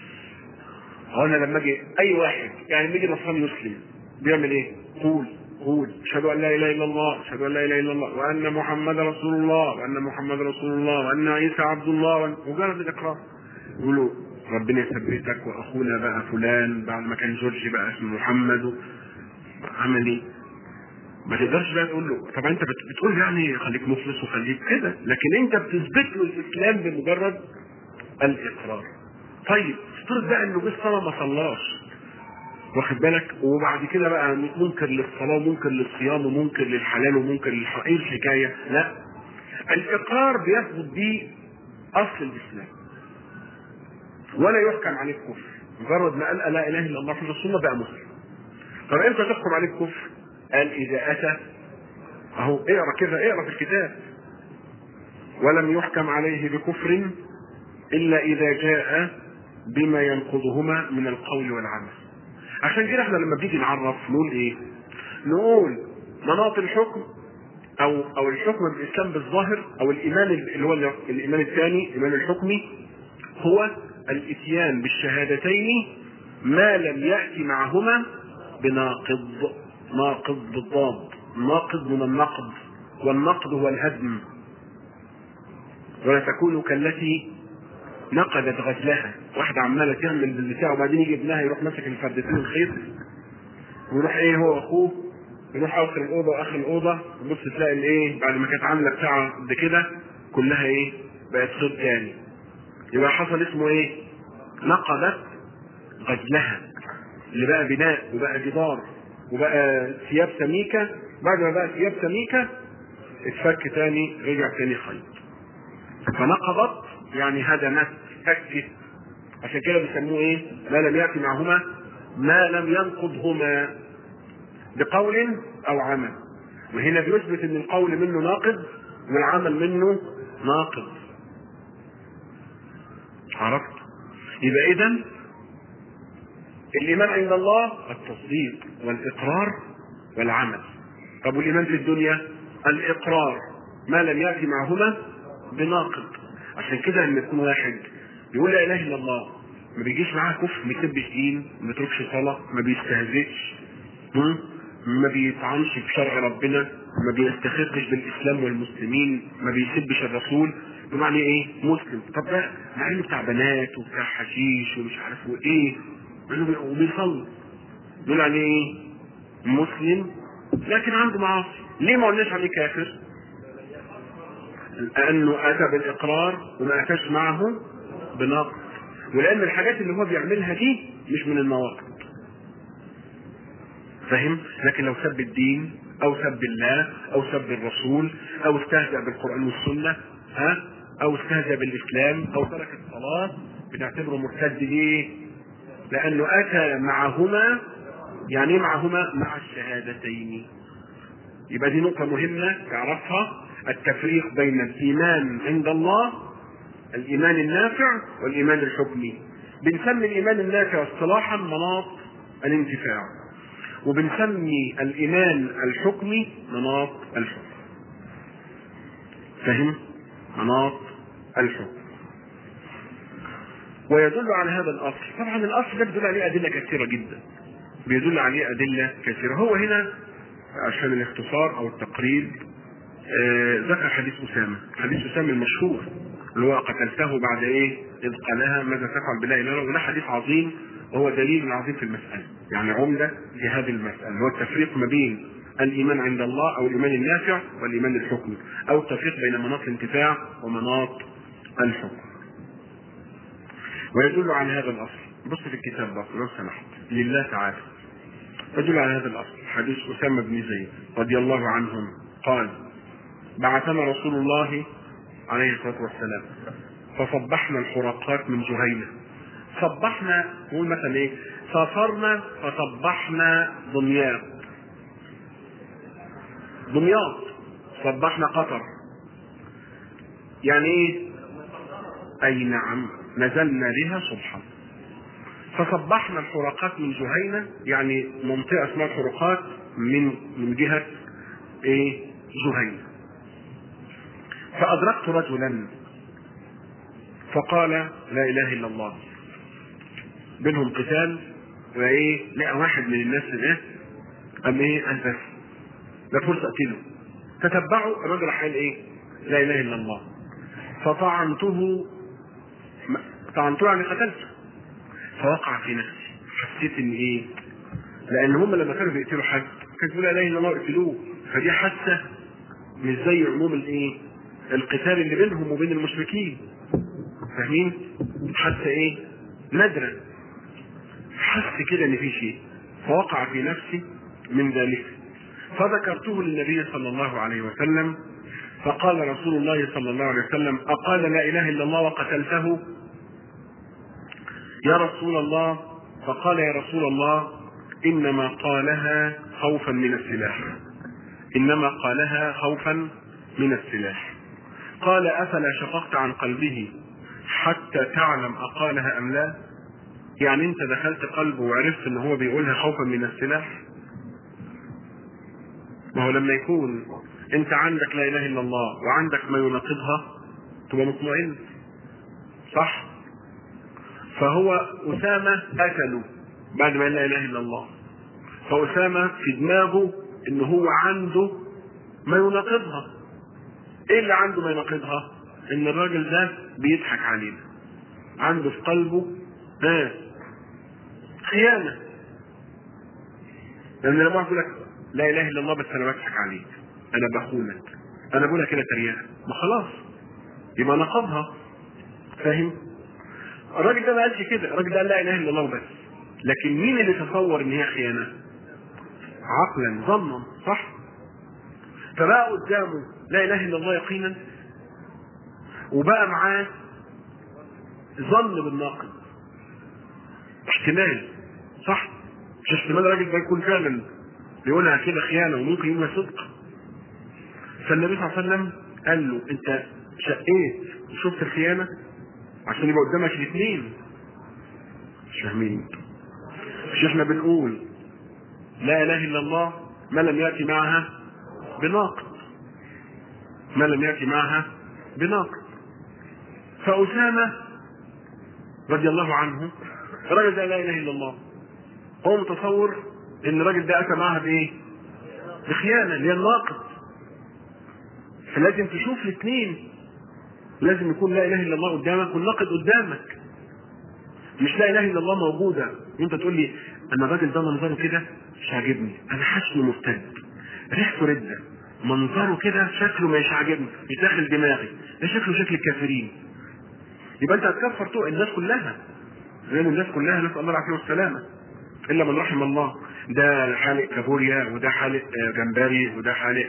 هو انا لما اجي اي واحد يعني لما يجي نصراني يسلم بيعمل ايه؟ قول قول اشهد ان لا اله الا الله اشهد ان لا اله الا الله وان محمد رسول الله وان محمد رسول الله وان عيسى عبد الله وأن... مجرد الاقرار يقولوا ربنا يثبتك واخونا بقى فلان بعد ما كان جورج بقى اسمه محمد عمل ايه؟ ما تقدرش بقى تقول له طبعا انت بت- بتقول يعني خليك مخلص وخليك كده لكن انت بتثبت له الاسلام بمجرد الاقرار طيب افترض بقى انه جه الصلاه ما صلاش واخد بالك وبعد كده بقى منكر للصلاه ومنكر للصيام ومنكر للحلال ومنكر للحرام ايه الحكايه؟ لا الاقرار بيثبت بيه اصل الاسلام ولا يحكم عليه الكفر مجرد ما قال لا اله الا الله محمد رسول الله بقى مسلم طب امتى تحكم عليه الكفر؟ قال اذا اتى اهو اقرا كده اقرا في الكتاب ولم يحكم عليه بكفر الا اذا جاء بما ينقضهما من القول والعمل عشان كده احنا لما بنيجي نعرف نقول ايه نقول مناط الحكم او او الحكم بالاسلام بالظاهر او الايمان اللي هو الايمان الثاني الايمان الحكمي هو الاتيان بالشهادتين ما لم ياتي معهما بناقض ناقض بالضاد ناقض من النقض والنقض هو الهدم ولا تكونوا كالتي نقدت غزلها واحدة عمالة تعمل بالبتاع وبعدين يجي ابنها يروح ماسك الفردتين الخيط ويروح ايه هو واخوه يروح اخر الاوضه واخر الاوضه تبص تلاقي الايه بعد ما كانت عامله بتاع قد كده كلها ايه بقت خيط تاني يبقى حصل اسمه ايه نقضت غزلها اللي بقى بناء وبقى جدار وبقى ثياب سميكه بعد ما بقى ثياب سميكه اتفك تاني رجع تاني خيط فنقضت يعني هدمت فكت عشان كده بيسموه ايه ما لم ياتي معهما ما لم ينقضهما بقول او عمل وهنا بيثبت ان القول منه ناقض والعمل منه ناقض عرفت يبقى اذا الايمان عند الله التصديق والاقرار والعمل طب والايمان في الدنيا الاقرار ما لم ياتي معهما بناقض عشان كده لما يكون واحد يقول لا اله الا الله ما بيجيش معاه كفر ما يسبش دين ما بيتركش صلاه ما بيستهزئش هم؟ ما بيطعنش بشرع ربنا ما بيستخفش بالاسلام والمسلمين ما بيسبش الرسول بمعنى ايه مسلم طب ده مع انه بتاع بنات وبتاع حشيش ومش عارف وايه وبيصلي دول عليه ايه مسلم لكن عنده معاصي ليه ما قلناش عليه كافر لانه اتى بالاقرار وما اتاش معه بنقد ولان الحاجات اللي هو بيعملها دي مش من النواقض فاهم لكن لو سب الدين او سب الله او سب الرسول او استهزأ بالقران والسنه ها او استهزأ بالاسلام او ترك الصلاه بنعتبره مرتد ليه؟ لانه اتى معهما يعني ايه معهما؟ مع الشهادتين يبقى دي نقطة مهمة تعرفها التفريق بين الإيمان عند الله الإيمان النافع والإيمان الحكمي بنسمي الإيمان النافع اصطلاحا مناط الانتفاع وبنسمي الإيمان الحكمي مناط الحكم فهم؟ مناط الحكم ويدل على هذا الأصل طبعا الأصل ده بيدل عليه أدلة كثيرة جدا بيدل عليه أدلة كثيرة هو هنا عشان الاختصار أو التقريب آه ذكر حديث أسامة حديث أسامة المشهور اللي هو قتلته بعد إيه إذ قالها ماذا تفعل بلا إله إلا الله وده حديث عظيم وهو دليل عظيم في المسألة يعني عمدة في هذه المسألة اللي هو التفريق ما بين الإيمان عند الله أو الإيمان النافع والإيمان الحكمي أو التفريق بين مناط الانتفاع ومناط الحكم ويدل على هذا الأصل بص في الكتاب بقى لو سمحت لله تعالى يدل على هذا الأصل حديث أسامة بن زيد رضي الله عنهم قال بعثنا رسول الله عليه الصلاة والسلام فصبحنا الحرقات من جهينة صبحنا نقول مثلا ايه سافرنا فصبحنا دمياط دمياط صبحنا قطر يعني ايه اي نعم نزلنا بها صبحا فصبحنا الحرقات من جهينة يعني منطقة اسمها الحرقات من من جهة ايه جهينة فأدركت رجلا فقال لا إله إلا الله بينهم قتال وإيه لقى واحد من الناس ده قام إيه قال بس ده فرصة أقتله تتبعوا الراجل راح قال إيه لا إله إلا الله فطعنته طعنته يعني قتلته فوقع في نفسي حسيت ان ايه لان هم لما كانوا بيقتلوا حد كانوا يقولوا لا اله الا الله اقتلوه فدي حاسه مش زي عموم الايه القتال اللي بينهم وبين المشركين فاهمين حاسه ايه نادره حس كده ان في شيء فوقع في نفسي من ذلك فذكرته للنبي صلى الله عليه وسلم فقال رسول الله صلى الله عليه وسلم أقال لا إله إلا الله وقتلته يا رسول الله فقال يا رسول الله إنما قالها خوفا من السلاح إنما قالها خوفا من السلاح قال أفلا شققت عن قلبه حتى تعلم أقالها أم لا يعني أنت دخلت قلبه وعرفت أن هو بيقولها خوفا من السلاح ما هو لما يكون أنت عندك لا إله إلا الله وعندك ما يناقضها تبقى مطمئن صح فهو أسامة قتله بعد ما لا إله إلا الله فأسامة في دماغه إن هو عنده ما يناقضها إيه اللي عنده ما يناقضها؟ إن الراجل ده بيضحك علينا عنده في قلبه ها خيانة لأن لما أقول لك لا إله إلا الله بس أنا بضحك عليك أنا بخونك أنا بقولها كده تريقة ما خلاص يبقى نقضها فاهم؟ الراجل ده ما قالش كده الراجل ده قال لا اله الا الله بس لكن مين اللي تصور ان هي خيانه عقلا ظنا صح فبقى قدامه لا اله الا الله يقينا وبقى معاه ظن بالناقد احتمال صح مش احتمال الراجل ده يكون فعلا بيقولها كده خيانه وممكن يقولها صدق فالنبي صلى الله عليه وسلم قال له انت شقيت وشفت الخيانه عشان يبقى قدامك الاثنين مش فاهمين مش احنا بنقول لا اله الا الله ما لم ياتي معها بناقض ما لم ياتي معها بناقض فاسامه رضي الله عنه الراجل ده لا اله الا الله هو متصور ان الراجل ده اتى معها بايه؟ بخيانه اللي هي الناقض فلازم تشوف الاثنين لازم يكون لا اله الا الله قدامك والناقد قدامك مش لا اله الا الله موجوده وانت تقول لي انا الراجل ده منظره كده مش عاجبني انا حاسس انه مرتد ريحته رده منظره كده شكله مش عاجبني مش داخل دماغي ده شكله شكل الكافرين يبقى انت هتكفر طوق الناس كلها لان الناس كلها نسال الله العافيه والسلامه الا من رحم الله ده حالق كابوريا وده حالق جمبري وده حالق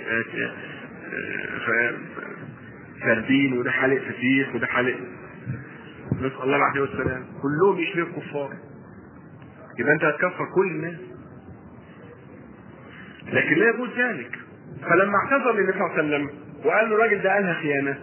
سردين وده حالق فسيخ وده حالق نسال الله العافيه والسلام كلهم يشبهوا كفار يبقى انت هتكفر كل الناس لكن لا يجوز ذلك فلما اعتذر للنبي صلى الله عليه وسلم وقال له الراجل ده قالها خيانه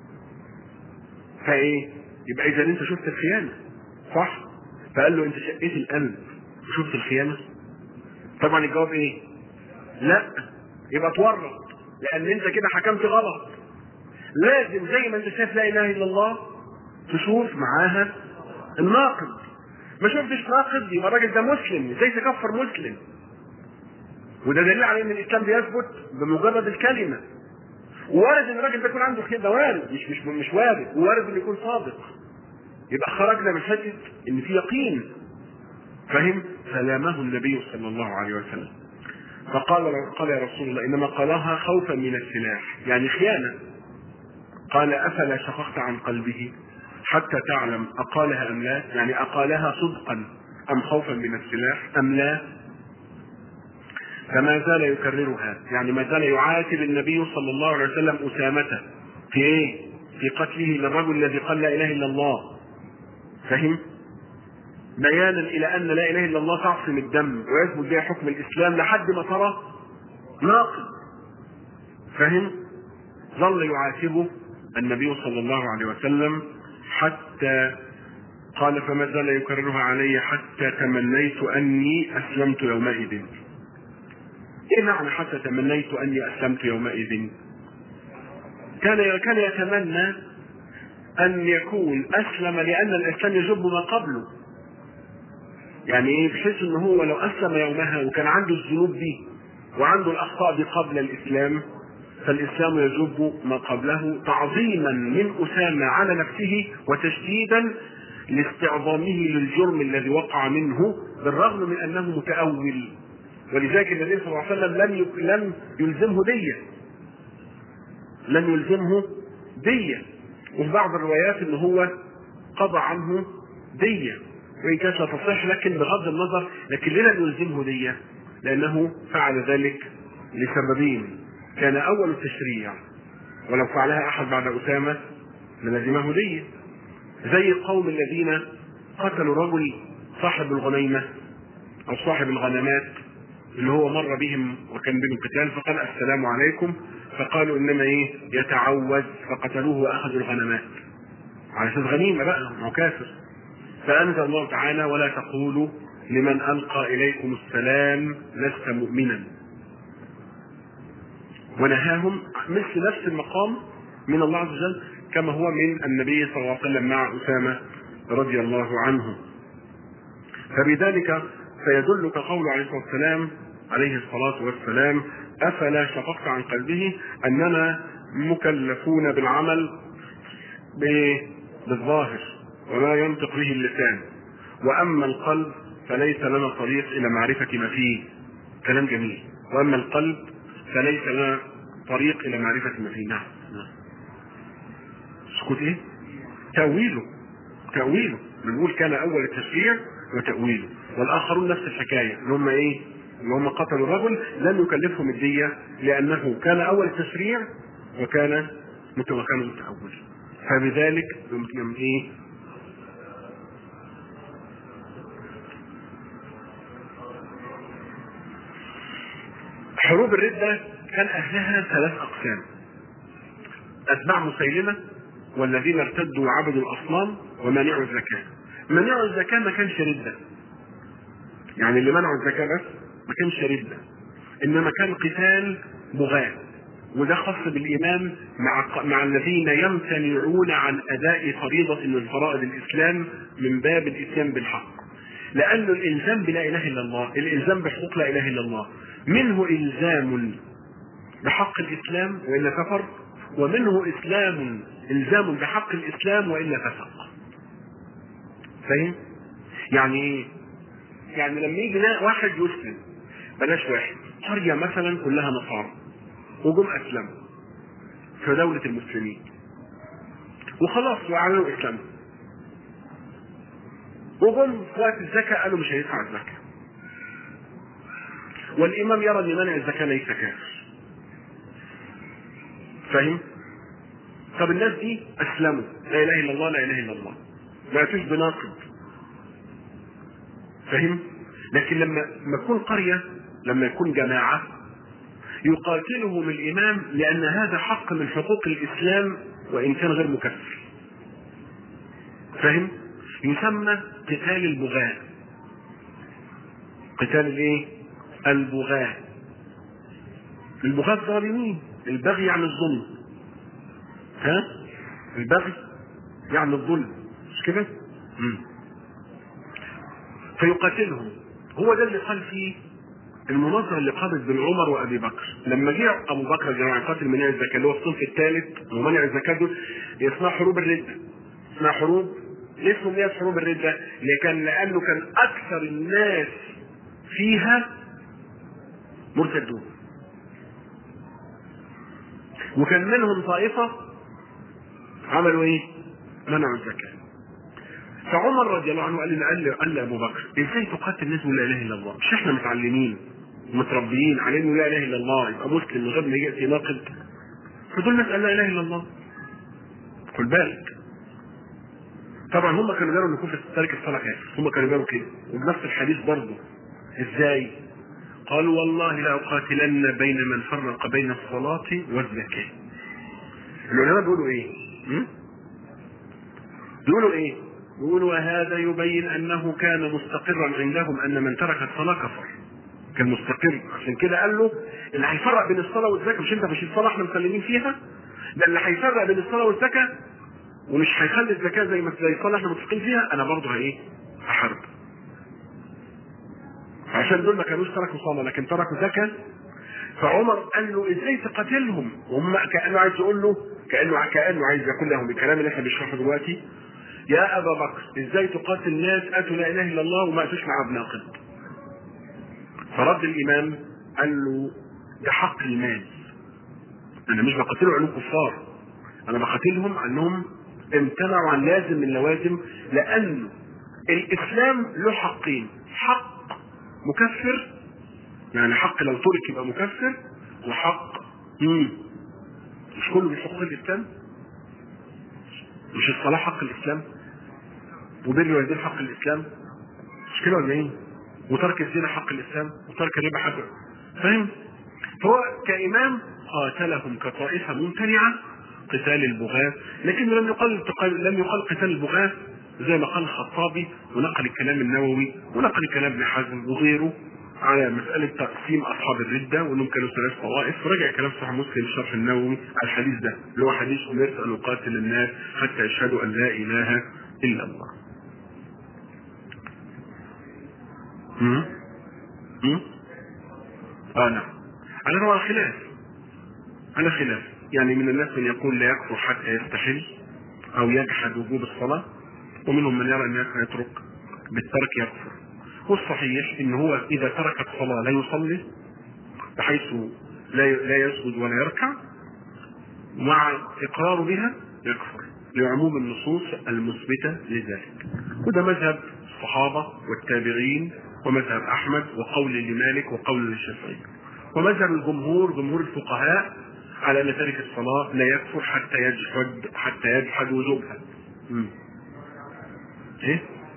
فايه؟ يبقى اذا انت شفت الخيانه صح؟ فقال له انت شقيت القلب وشفت الخيانه؟ طبعا الجواب ايه؟ لا يبقى تورط لان انت كده حكمت غلط لازم زي ما انت شايف لا اله الا الله تشوف معاها الناقد ما شفتش ناقد يبقى الراجل ده مسلم ازاي تكفر مسلم وده دليل على ان الاسلام بيثبت بمجرد الكلمه وارد ان الراجل ده يكون عنده خير ده وارد مش مش مش وارد وارد انه يكون صادق يبقى خرجنا من حته ان في يقين فهم فلامه النبي صلى الله عليه وسلم فقال قال يا رسول الله انما قالها خوفا من السلاح يعني خيانه قال افلا شققت عن قلبه حتى تعلم اقالها ام لا يعني اقالها صدقا ام خوفا من السلاح ام لا فما زال يكررها يعني ما زال يعاتب النبي صلى الله عليه وسلم اسامته في ايه في قتله للرجل الذي قال لا اله الا الله فهم بيانا الى ان لا اله الا الله تعصم الدم ويثبت بها حكم الاسلام لحد ما ترى ناقض فهم ظل يعاتبه النبي صلى الله عليه وسلم حتى قال فما زال يكررها علي حتى تمنيت اني اسلمت يومئذ ايه معنى حتى تمنيت اني اسلمت يومئذ كان كان يتمنى ان يكون اسلم لان الاسلام يجب ما قبله يعني ايه بحيث ان هو لو اسلم يومها وكان عنده الذنوب دي وعنده الاخطاء دي قبل الاسلام فالاسلام يجب ما قبله تعظيما من اسامه على نفسه وتشديدا لاستعظامه للجرم الذي وقع منه بالرغم من انه متاول ولذلك النبي صلى الله عليه وسلم لم لم يلزمه ديه لم يلزمه ديه وفي بعض الروايات ان هو قضى عنه ديه وان كانت لا تصح لكن بغض النظر لكن ليه لم يلزمه ديه؟ لانه فعل ذلك لسببين كان اول التشريع ولو فعلها احد بعد اسامه للزمه ديه زي القوم الذين قتلوا رجل صاحب الغنيمه او صاحب الغنمات اللي هو مر بهم وكان بينهم قتال فقال السلام عليكم فقالوا انما ايه يتعوذ فقتلوه واخذوا الغنمات على اساس غنيمه بقى ما هو كافر فانزل الله تعالى ولا تقولوا لمن القى اليكم السلام لست مؤمنا ونهاهم مثل نفس المقام من الله عز وجل كما هو من النبي صلى الله عليه وسلم مع اسامه رضي الله عنه فبذلك فيدلك قول عليه الصلاه والسلام عليه الصلاه والسلام افلا شققت عن قلبه اننا مكلفون بالعمل بالظاهر وما ينطق به اللسان واما القلب فليس لنا طريق الى معرفه ما فيه كلام جميل واما القلب فليس لنا طريق الى معرفه ما فيه نعم سكوت ايه تاويله تاويله بنقول كان اول التشريع وتاويله والاخرون نفس الحكايه اللي هم ايه اللي هم قتلوا الرجل لم يكلفهم الديه لانه كان اول التشريع وكان وكان متاول فبذلك يمكن ايه حروب الردة كان أهلها ثلاث أقسام أتباع مسيلمة والذين ارتدوا وعبدوا الأصنام ومانعوا الزكاة مانعوا الزكاة ما كانش ردة يعني اللي منعوا الزكاة بس ما كانش ردة إنما كان قتال بغاة وده خاص بالإمام مع مع الذين يمتنعون عن أداء فريضة من فرائض الإسلام من باب الإتيان بالحق لأنه الإلزام بلا إله إلا الله الإلزام بحقوق لا إله إلا الله منه إلزام بحق الإسلام وإلا كفر ومنه إسلام إلزام بحق الإسلام وإلا فسق فاهم؟ يعني إيه؟ يعني لما يجي واحد يسلم بلاش واحد قرية مثلا كلها نصارى وجم أسلموا في دولة المسلمين وخلاص وأعلنوا إسلامهم وجم في وقت الزكاة قالوا مش هيدفع الزكاة والإمام يرى أن منع الزكاة ليس كافر فاهم؟ طب الناس دي أسلموا لا إله إلا الله لا إله إلا الله ما يأتوش بناقض فاهم؟ لكن لما لما تكون قرية لما يكون جماعة يقاتلهم الإمام لأن هذا حق من حقوق الإسلام وإن كان غير مكفر فاهم؟ يسمى قتال البغاة قتال الايه؟ البغاة البغاة الظالمين البغي يعني الظلم ها؟ البغي يعني الظلم مش كده؟ مم. فيقاتلهم هو ده اللي قال فيه المناظره اللي قامت بين عمر وابي بكر لما جه ابو بكر يا جماعه قاتل منع الزكاه اللي هو الصنف الثالث ومنع الزكاه دول اسمها حروب الرده اسمها حروب ليه سميت حروب الرده؟ اللي كان لانه كان اكثر الناس فيها مرتدون وكان منهم طائفه عملوا ايه؟ منعوا الزكاه فعمر رضي الله عنه قال لي قال لي قال لابو بكر ازاي تقاتل الناس من لا اله الا الله؟ مش احنا متعلمين متربيين على انه لا اله الا الله يبقى مسلم من غير ما ياتي ناقد فدول ناس قال لا اله الا الله خد بالك طبعا هم كانوا قالوا ان كفر تارك الصلاه كافر هم كانوا قالوا كده وبنفس الحديث برضه ازاي؟ قالوا والله لاقاتلن بين من فرق بين الصلاه والزكاه العلماء بيقولوا ايه؟ م? بيقولوا ايه؟ يقول وهذا يبين انه كان مستقرا عندهم ان من ترك الصلاه كفر كان مستقر عشان كده قال له اللي هيفرق بين الصلاه والزكاه مش انت مش الصلاه احنا مسلمين فيها ده اللي هيفرق بين الصلاه والزكاه ومش هيخلي الزكاه زي ما زي الصلاه احنا متفقين فيها انا برضه ايه؟ هحارب عشان دول ما كانوش تركوا صلاه لكن تركوا زكاه فعمر قال له ازاي تقاتلهم؟ وهم كانه عايز يقول له كانه كانه عايز يقول لهم الكلام اللي احنا بنشرحه دلوقتي يا ابا بكر ازاي تقاتل الناس اتوا لا اله الا الله وما اتوش مع ابن ناقد فرد الامام قال له ده حق المال انا مش بقاتلهم علوم كفار انا بقاتلهم انهم امتنعوا عن لازم من لوازم لان الاسلام له حقين حق مكفر يعني حق لو ترك يبقى مكفر وحق مم. مش كله من حقوق الاسلام مش الصلاه حق الاسلام وبر الوالدين حق الاسلام مش كده ولا ايه؟ وترك الزنا حق الاسلام وترك الربا حق فاهم؟ فهو كامام قاتلهم كطائفه ممتنعه قتال البغاة لكن لم يقل لم يقل قتال البغاة زي ما قال الخطابي ونقل الكلام النووي ونقل كلام ابن حزم وغيره على مسألة تقسيم أصحاب الردة وأنهم كانوا ثلاث طوائف ورجع كلام صحيح مسلم الشرح النووي على الحديث ده اللي هو حديث أمرت أن أقاتل الناس حتى يشهدوا أن لا إله إلا الله. امم امم اه نعم على نوع خلاف على خلاف يعني من الناس من يقول لا يكفر حتى يستحل او يجحد وجوب الصلاه ومنهم من يرى ان يترك بالترك يكفر والصحيح ان هو اذا ترك الصلاه لا يصلي بحيث لا لا يسجد ولا يركع مع اقرار بها يكفر لعموم النصوص المثبته لذلك وده مذهب الصحابه والتابعين ومذهب احمد وقول لمالك وقول للشافعي ومذهب الجمهور جمهور الفقهاء على ان تارك الصلاه لا يكفر حتى يجحد حتى يجحد وجوبها. مم. ايه؟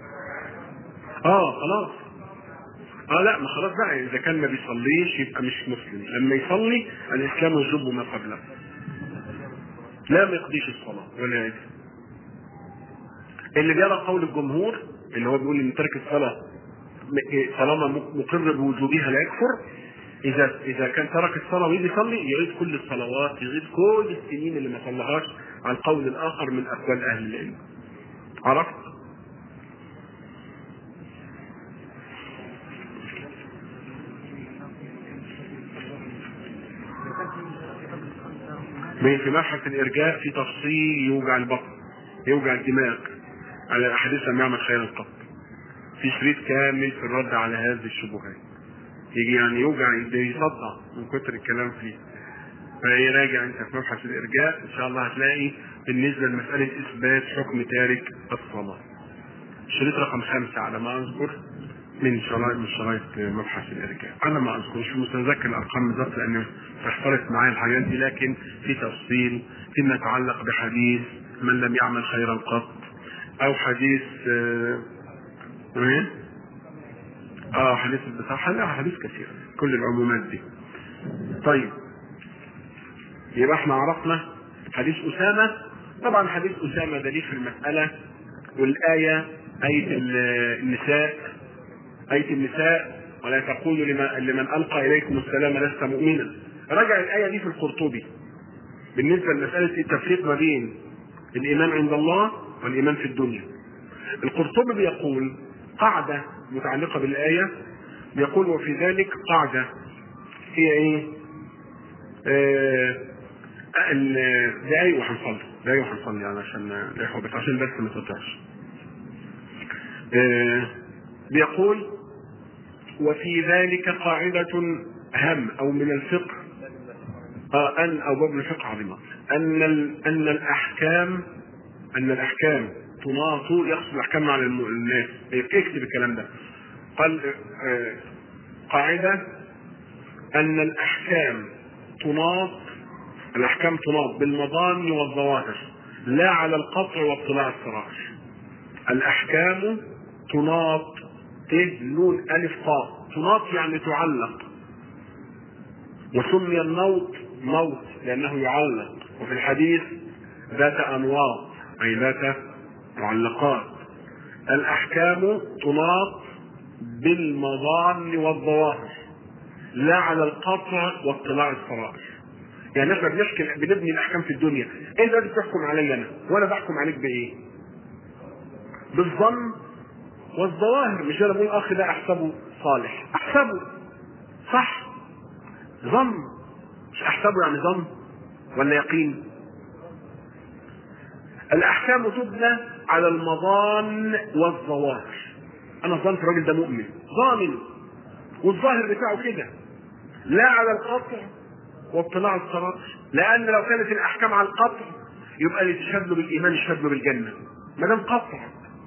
اه خلاص. اه لا ما خلاص بقى اذا كان ما بيصليش يبقى مش مسلم، لما يصلي الاسلام يجب ما قبله. لا ما يقضيش الصلاه ولا يجب. اللي بيرى قول الجمهور اللي هو بيقول ان ترك الصلاه طالما مقر بوجوبها لا يكفر اذا اذا كان ترك الصلاه ويجي يصلي يعيد كل الصلوات يعيد كل السنين اللي ما صلىهاش على القول الاخر من اقوال اهل العلم عرفت في مبحث الارجاء في تفصيل يوجع البطن يوجع الدماغ على الاحاديث لم يعمل خيرا قط في شريط كامل في الرد على هذه الشبهات يجي يعني يوجع يصدع من كتر الكلام فيه فايه راجع انت في مبحث الارجاء ان شاء الله هتلاقي بالنسبه لمساله اثبات حكم تارك الصلاه. شريط رقم خمسه على ما اذكر من شرائط من شرائط مبحث الارجاء. انا ما اذكر مش متذكر الارقام بالظبط لان احترت معايا الحاجات دي لكن في تفصيل فيما يتعلق بحديث من لم يعمل خيرا قط او حديث آه ايه؟ اه حديث البصاحة لا حديث كثير كل العمومات دي طيب يبقى احنا عرفنا حديث أسامة طبعا حديث أسامة دليل في المسألة والآية آية النساء آية النساء ولا تقولوا لمن, لمن ألقى إليكم السلام لست مؤمنا رجع الآية دي في القرطبي بالنسبة لمسألة التفريق ما بين الإيمان عند الله والإيمان في الدنيا القرطبي بيقول قاعدة متعلقة بالآية يقول وفي ذلك قاعدة هي ايه؟ آه دقايق وهنصلي دقايق وهنصلي يعني عشان بس عشان بس ما تقطعش. آه بيقول وفي ذلك قاعدة هام أو من الفقه آه أن أو باب الفقه عظيمة أن أن الأحكام أن الأحكام تناط يقصد الاحكام على الناس اكتب الكلام ده قال قاعده ان الاحكام تناط الاحكام تناط بالمظان والظواهر لا على القطع واطلاع السرائر الاحكام تناط ت نون الف قاف تناط يعني تعلق وسمي النوط موت لانه يعلق وفي الحديث ذات انواط اي ذات معلقات الاحكام تناط بالمظان والظواهر لا على القطع واطلاع السرائر يعني احنا بنحكي بنبني الاحكام في الدنيا انت دلوقتي بتحكم علي انا وانا بحكم عليك بايه بالظن والظواهر مش انا بقول اخ ده احسبه صالح احسبه صح ظن مش احسبه يعني ظن ولا يقين الاحكام تبنى على المظان والظواهر انا ظننت الراجل ده مؤمن ظالم والظاهر بتاعه كده لا على القطع واطلاع السرائر لان لو كانت الاحكام على القطع يبقى اللي تشهد له بالايمان يشهد له بالجنه ما دام قطع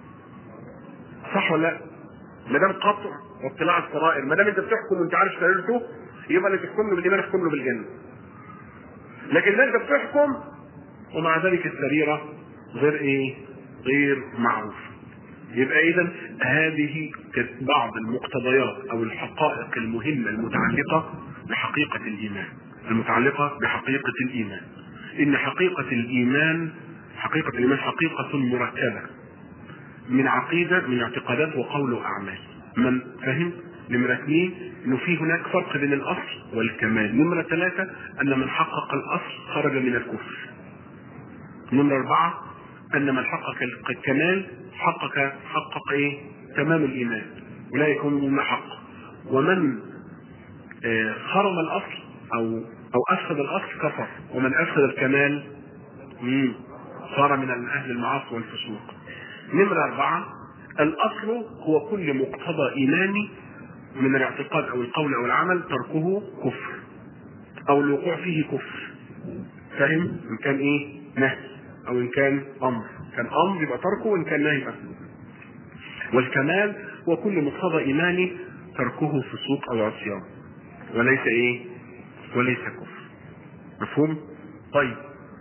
صح ولا لا؟ ما دام قطع واطلاع السرائر ما دام انت بتحكم وانت عارف سريرته يبقى اللي تحكم له بالايمان يحكم له بالجنه لكن لا انت بتحكم ومع ذلك السريره غير ايه؟ غير معروفه يبقى اذا هذه بعض المقتضيات او الحقائق المهمه المتعلقه بحقيقه الايمان المتعلقه بحقيقه الايمان ان حقيقه الايمان حقيقه الايمان حقيقه مركبه من عقيده من اعتقادات وقول واعمال من فهم نمرة اثنين انه في هناك فرق بين الاصل والكمال نمرة ثلاثة ان من حقق الاصل خرج من الكفر نمرة اربعة ان من حقق الكمال حقق حقق ايه تمام الايمان اولئك هم من حق ومن آه خرم الاصل او او افسد الاصل كفر ومن افسد الكمال مم. صار من اهل المعاصي والفسوق نمرة أربعة الأصل هو كل مقتضى إيماني من الاعتقاد أو القول أو العمل تركه كفر أو الوقوع فيه كفر فاهم؟ إن كان إيه؟ نهي أو إن كان أمر كان أمر يبقى تركه وإن كان نهي يبقى والكمال هو كل مقتضى إيماني تركه فسوق أو عصيان وليس إيه؟ وليس كفر مفهوم؟ طيب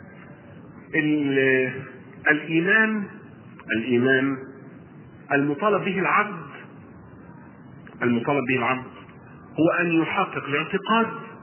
الإيمان الإيمان المطالب به العبد المطالب به العبد هو أن يحقق الاعتقاد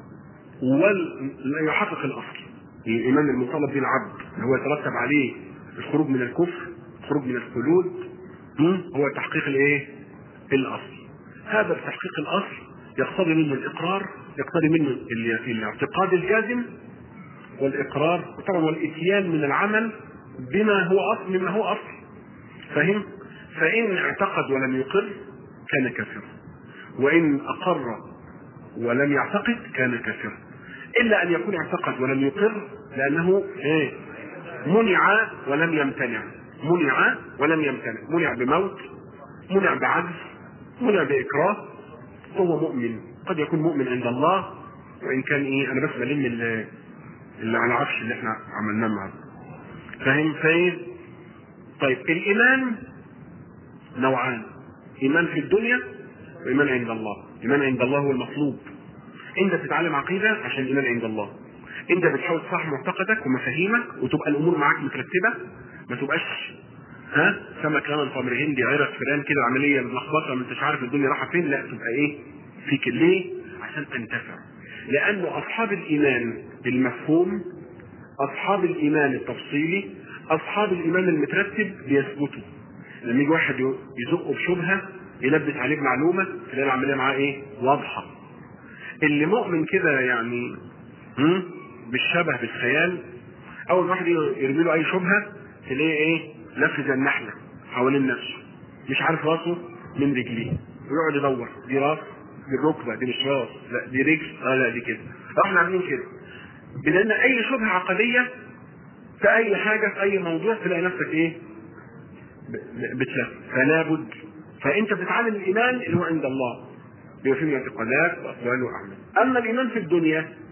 ولا يحقق الأصل الإيمان المطالب به العبد هو يترتب عليه الخروج من الكفر الخروج من الخلود هو تحقيق الايه؟ الأصل هذا تحقيق الأصل يقتضي منه الإقرار يقتضي منه الاعتقاد الجازم والإقرار طبعا والإتيان من العمل بما هو أصل مما هو أصل فهم؟ فإن اعتقد ولم يقر كان كافرا وإن أقر ولم يعتقد كان كافرا إلا أن يكون اعتقد ولم يقر لأنه إيه؟ منع ولم يمتنع منع ولم يمتنع منع بموت منع بعجز منع بإكراه هو مؤمن قد يكون مؤمن عند الله وإن كان إيه أنا بس بلم اللي, اللي على عفش اللي احنا عملناه معاه فاهم فايه طيب الايمان نوعان ايمان في الدنيا وايمان عند الله ايمان عند الله هو المطلوب انت تتعلم عقيده عشان الايمان عند الله انت بتحاول تصحح معتقدك ومفاهيمك وتبقى الامور معاك مترتبه ما تبقاش ها سمك لمن تمر هندي عرق فلان كده عمليه ملخبطه ما انتش عارف الدنيا رايحه فين لا تبقى ايه فيك ليه عشان تنتفع لانه اصحاب الايمان بالمفهوم اصحاب الايمان التفصيلي اصحاب الايمان المترتب بيثبتوا لما يجي واحد يزقه بشبهه يلبس عليه بمعلومه تلاقي العمليه معاه ايه واضحه اللي مؤمن كده يعني هم؟ بالشبه بالخيال اول واحد يرمي له اي شبهه تلاقيه ايه نفذ النحله حوالين نفسه مش عارف راسه من رجليه ويقعد يدور دي راس دي الركبه دي مش راس لا دي رجل اه لا دي كده احنا عاملين كده بلان اي شبهه عقديه في اي حاجه في اي موضوع تلاقي نفسك ايه بتلف فلا بد فانت بتتعلم الايمان اللي هو عند الله بما فيه من اعتقادات واقوال واعمال اما الايمان في الدنيا